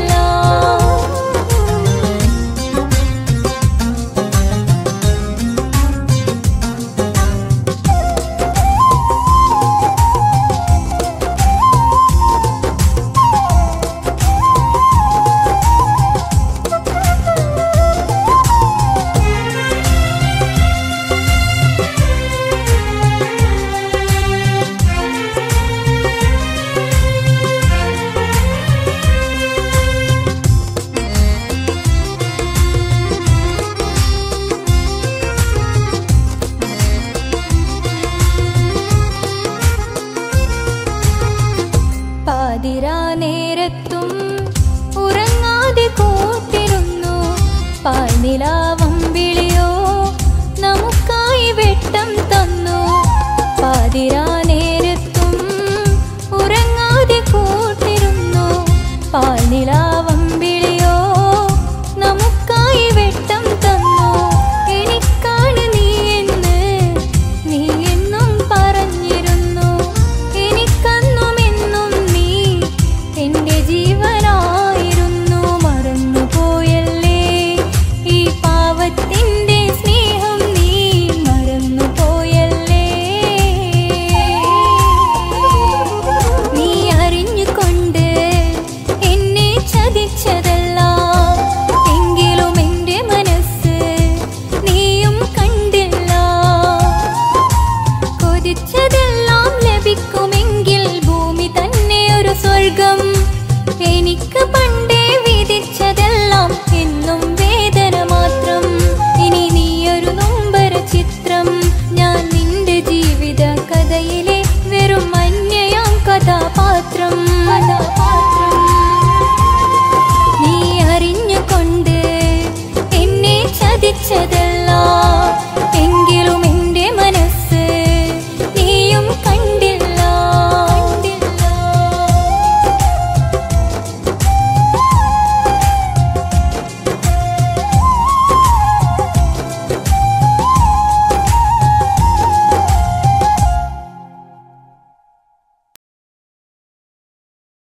പാതിരാ നേരത്തും ഉറങ്ങാതെ കൂട്ടിരുന്നു പാൽനിലാ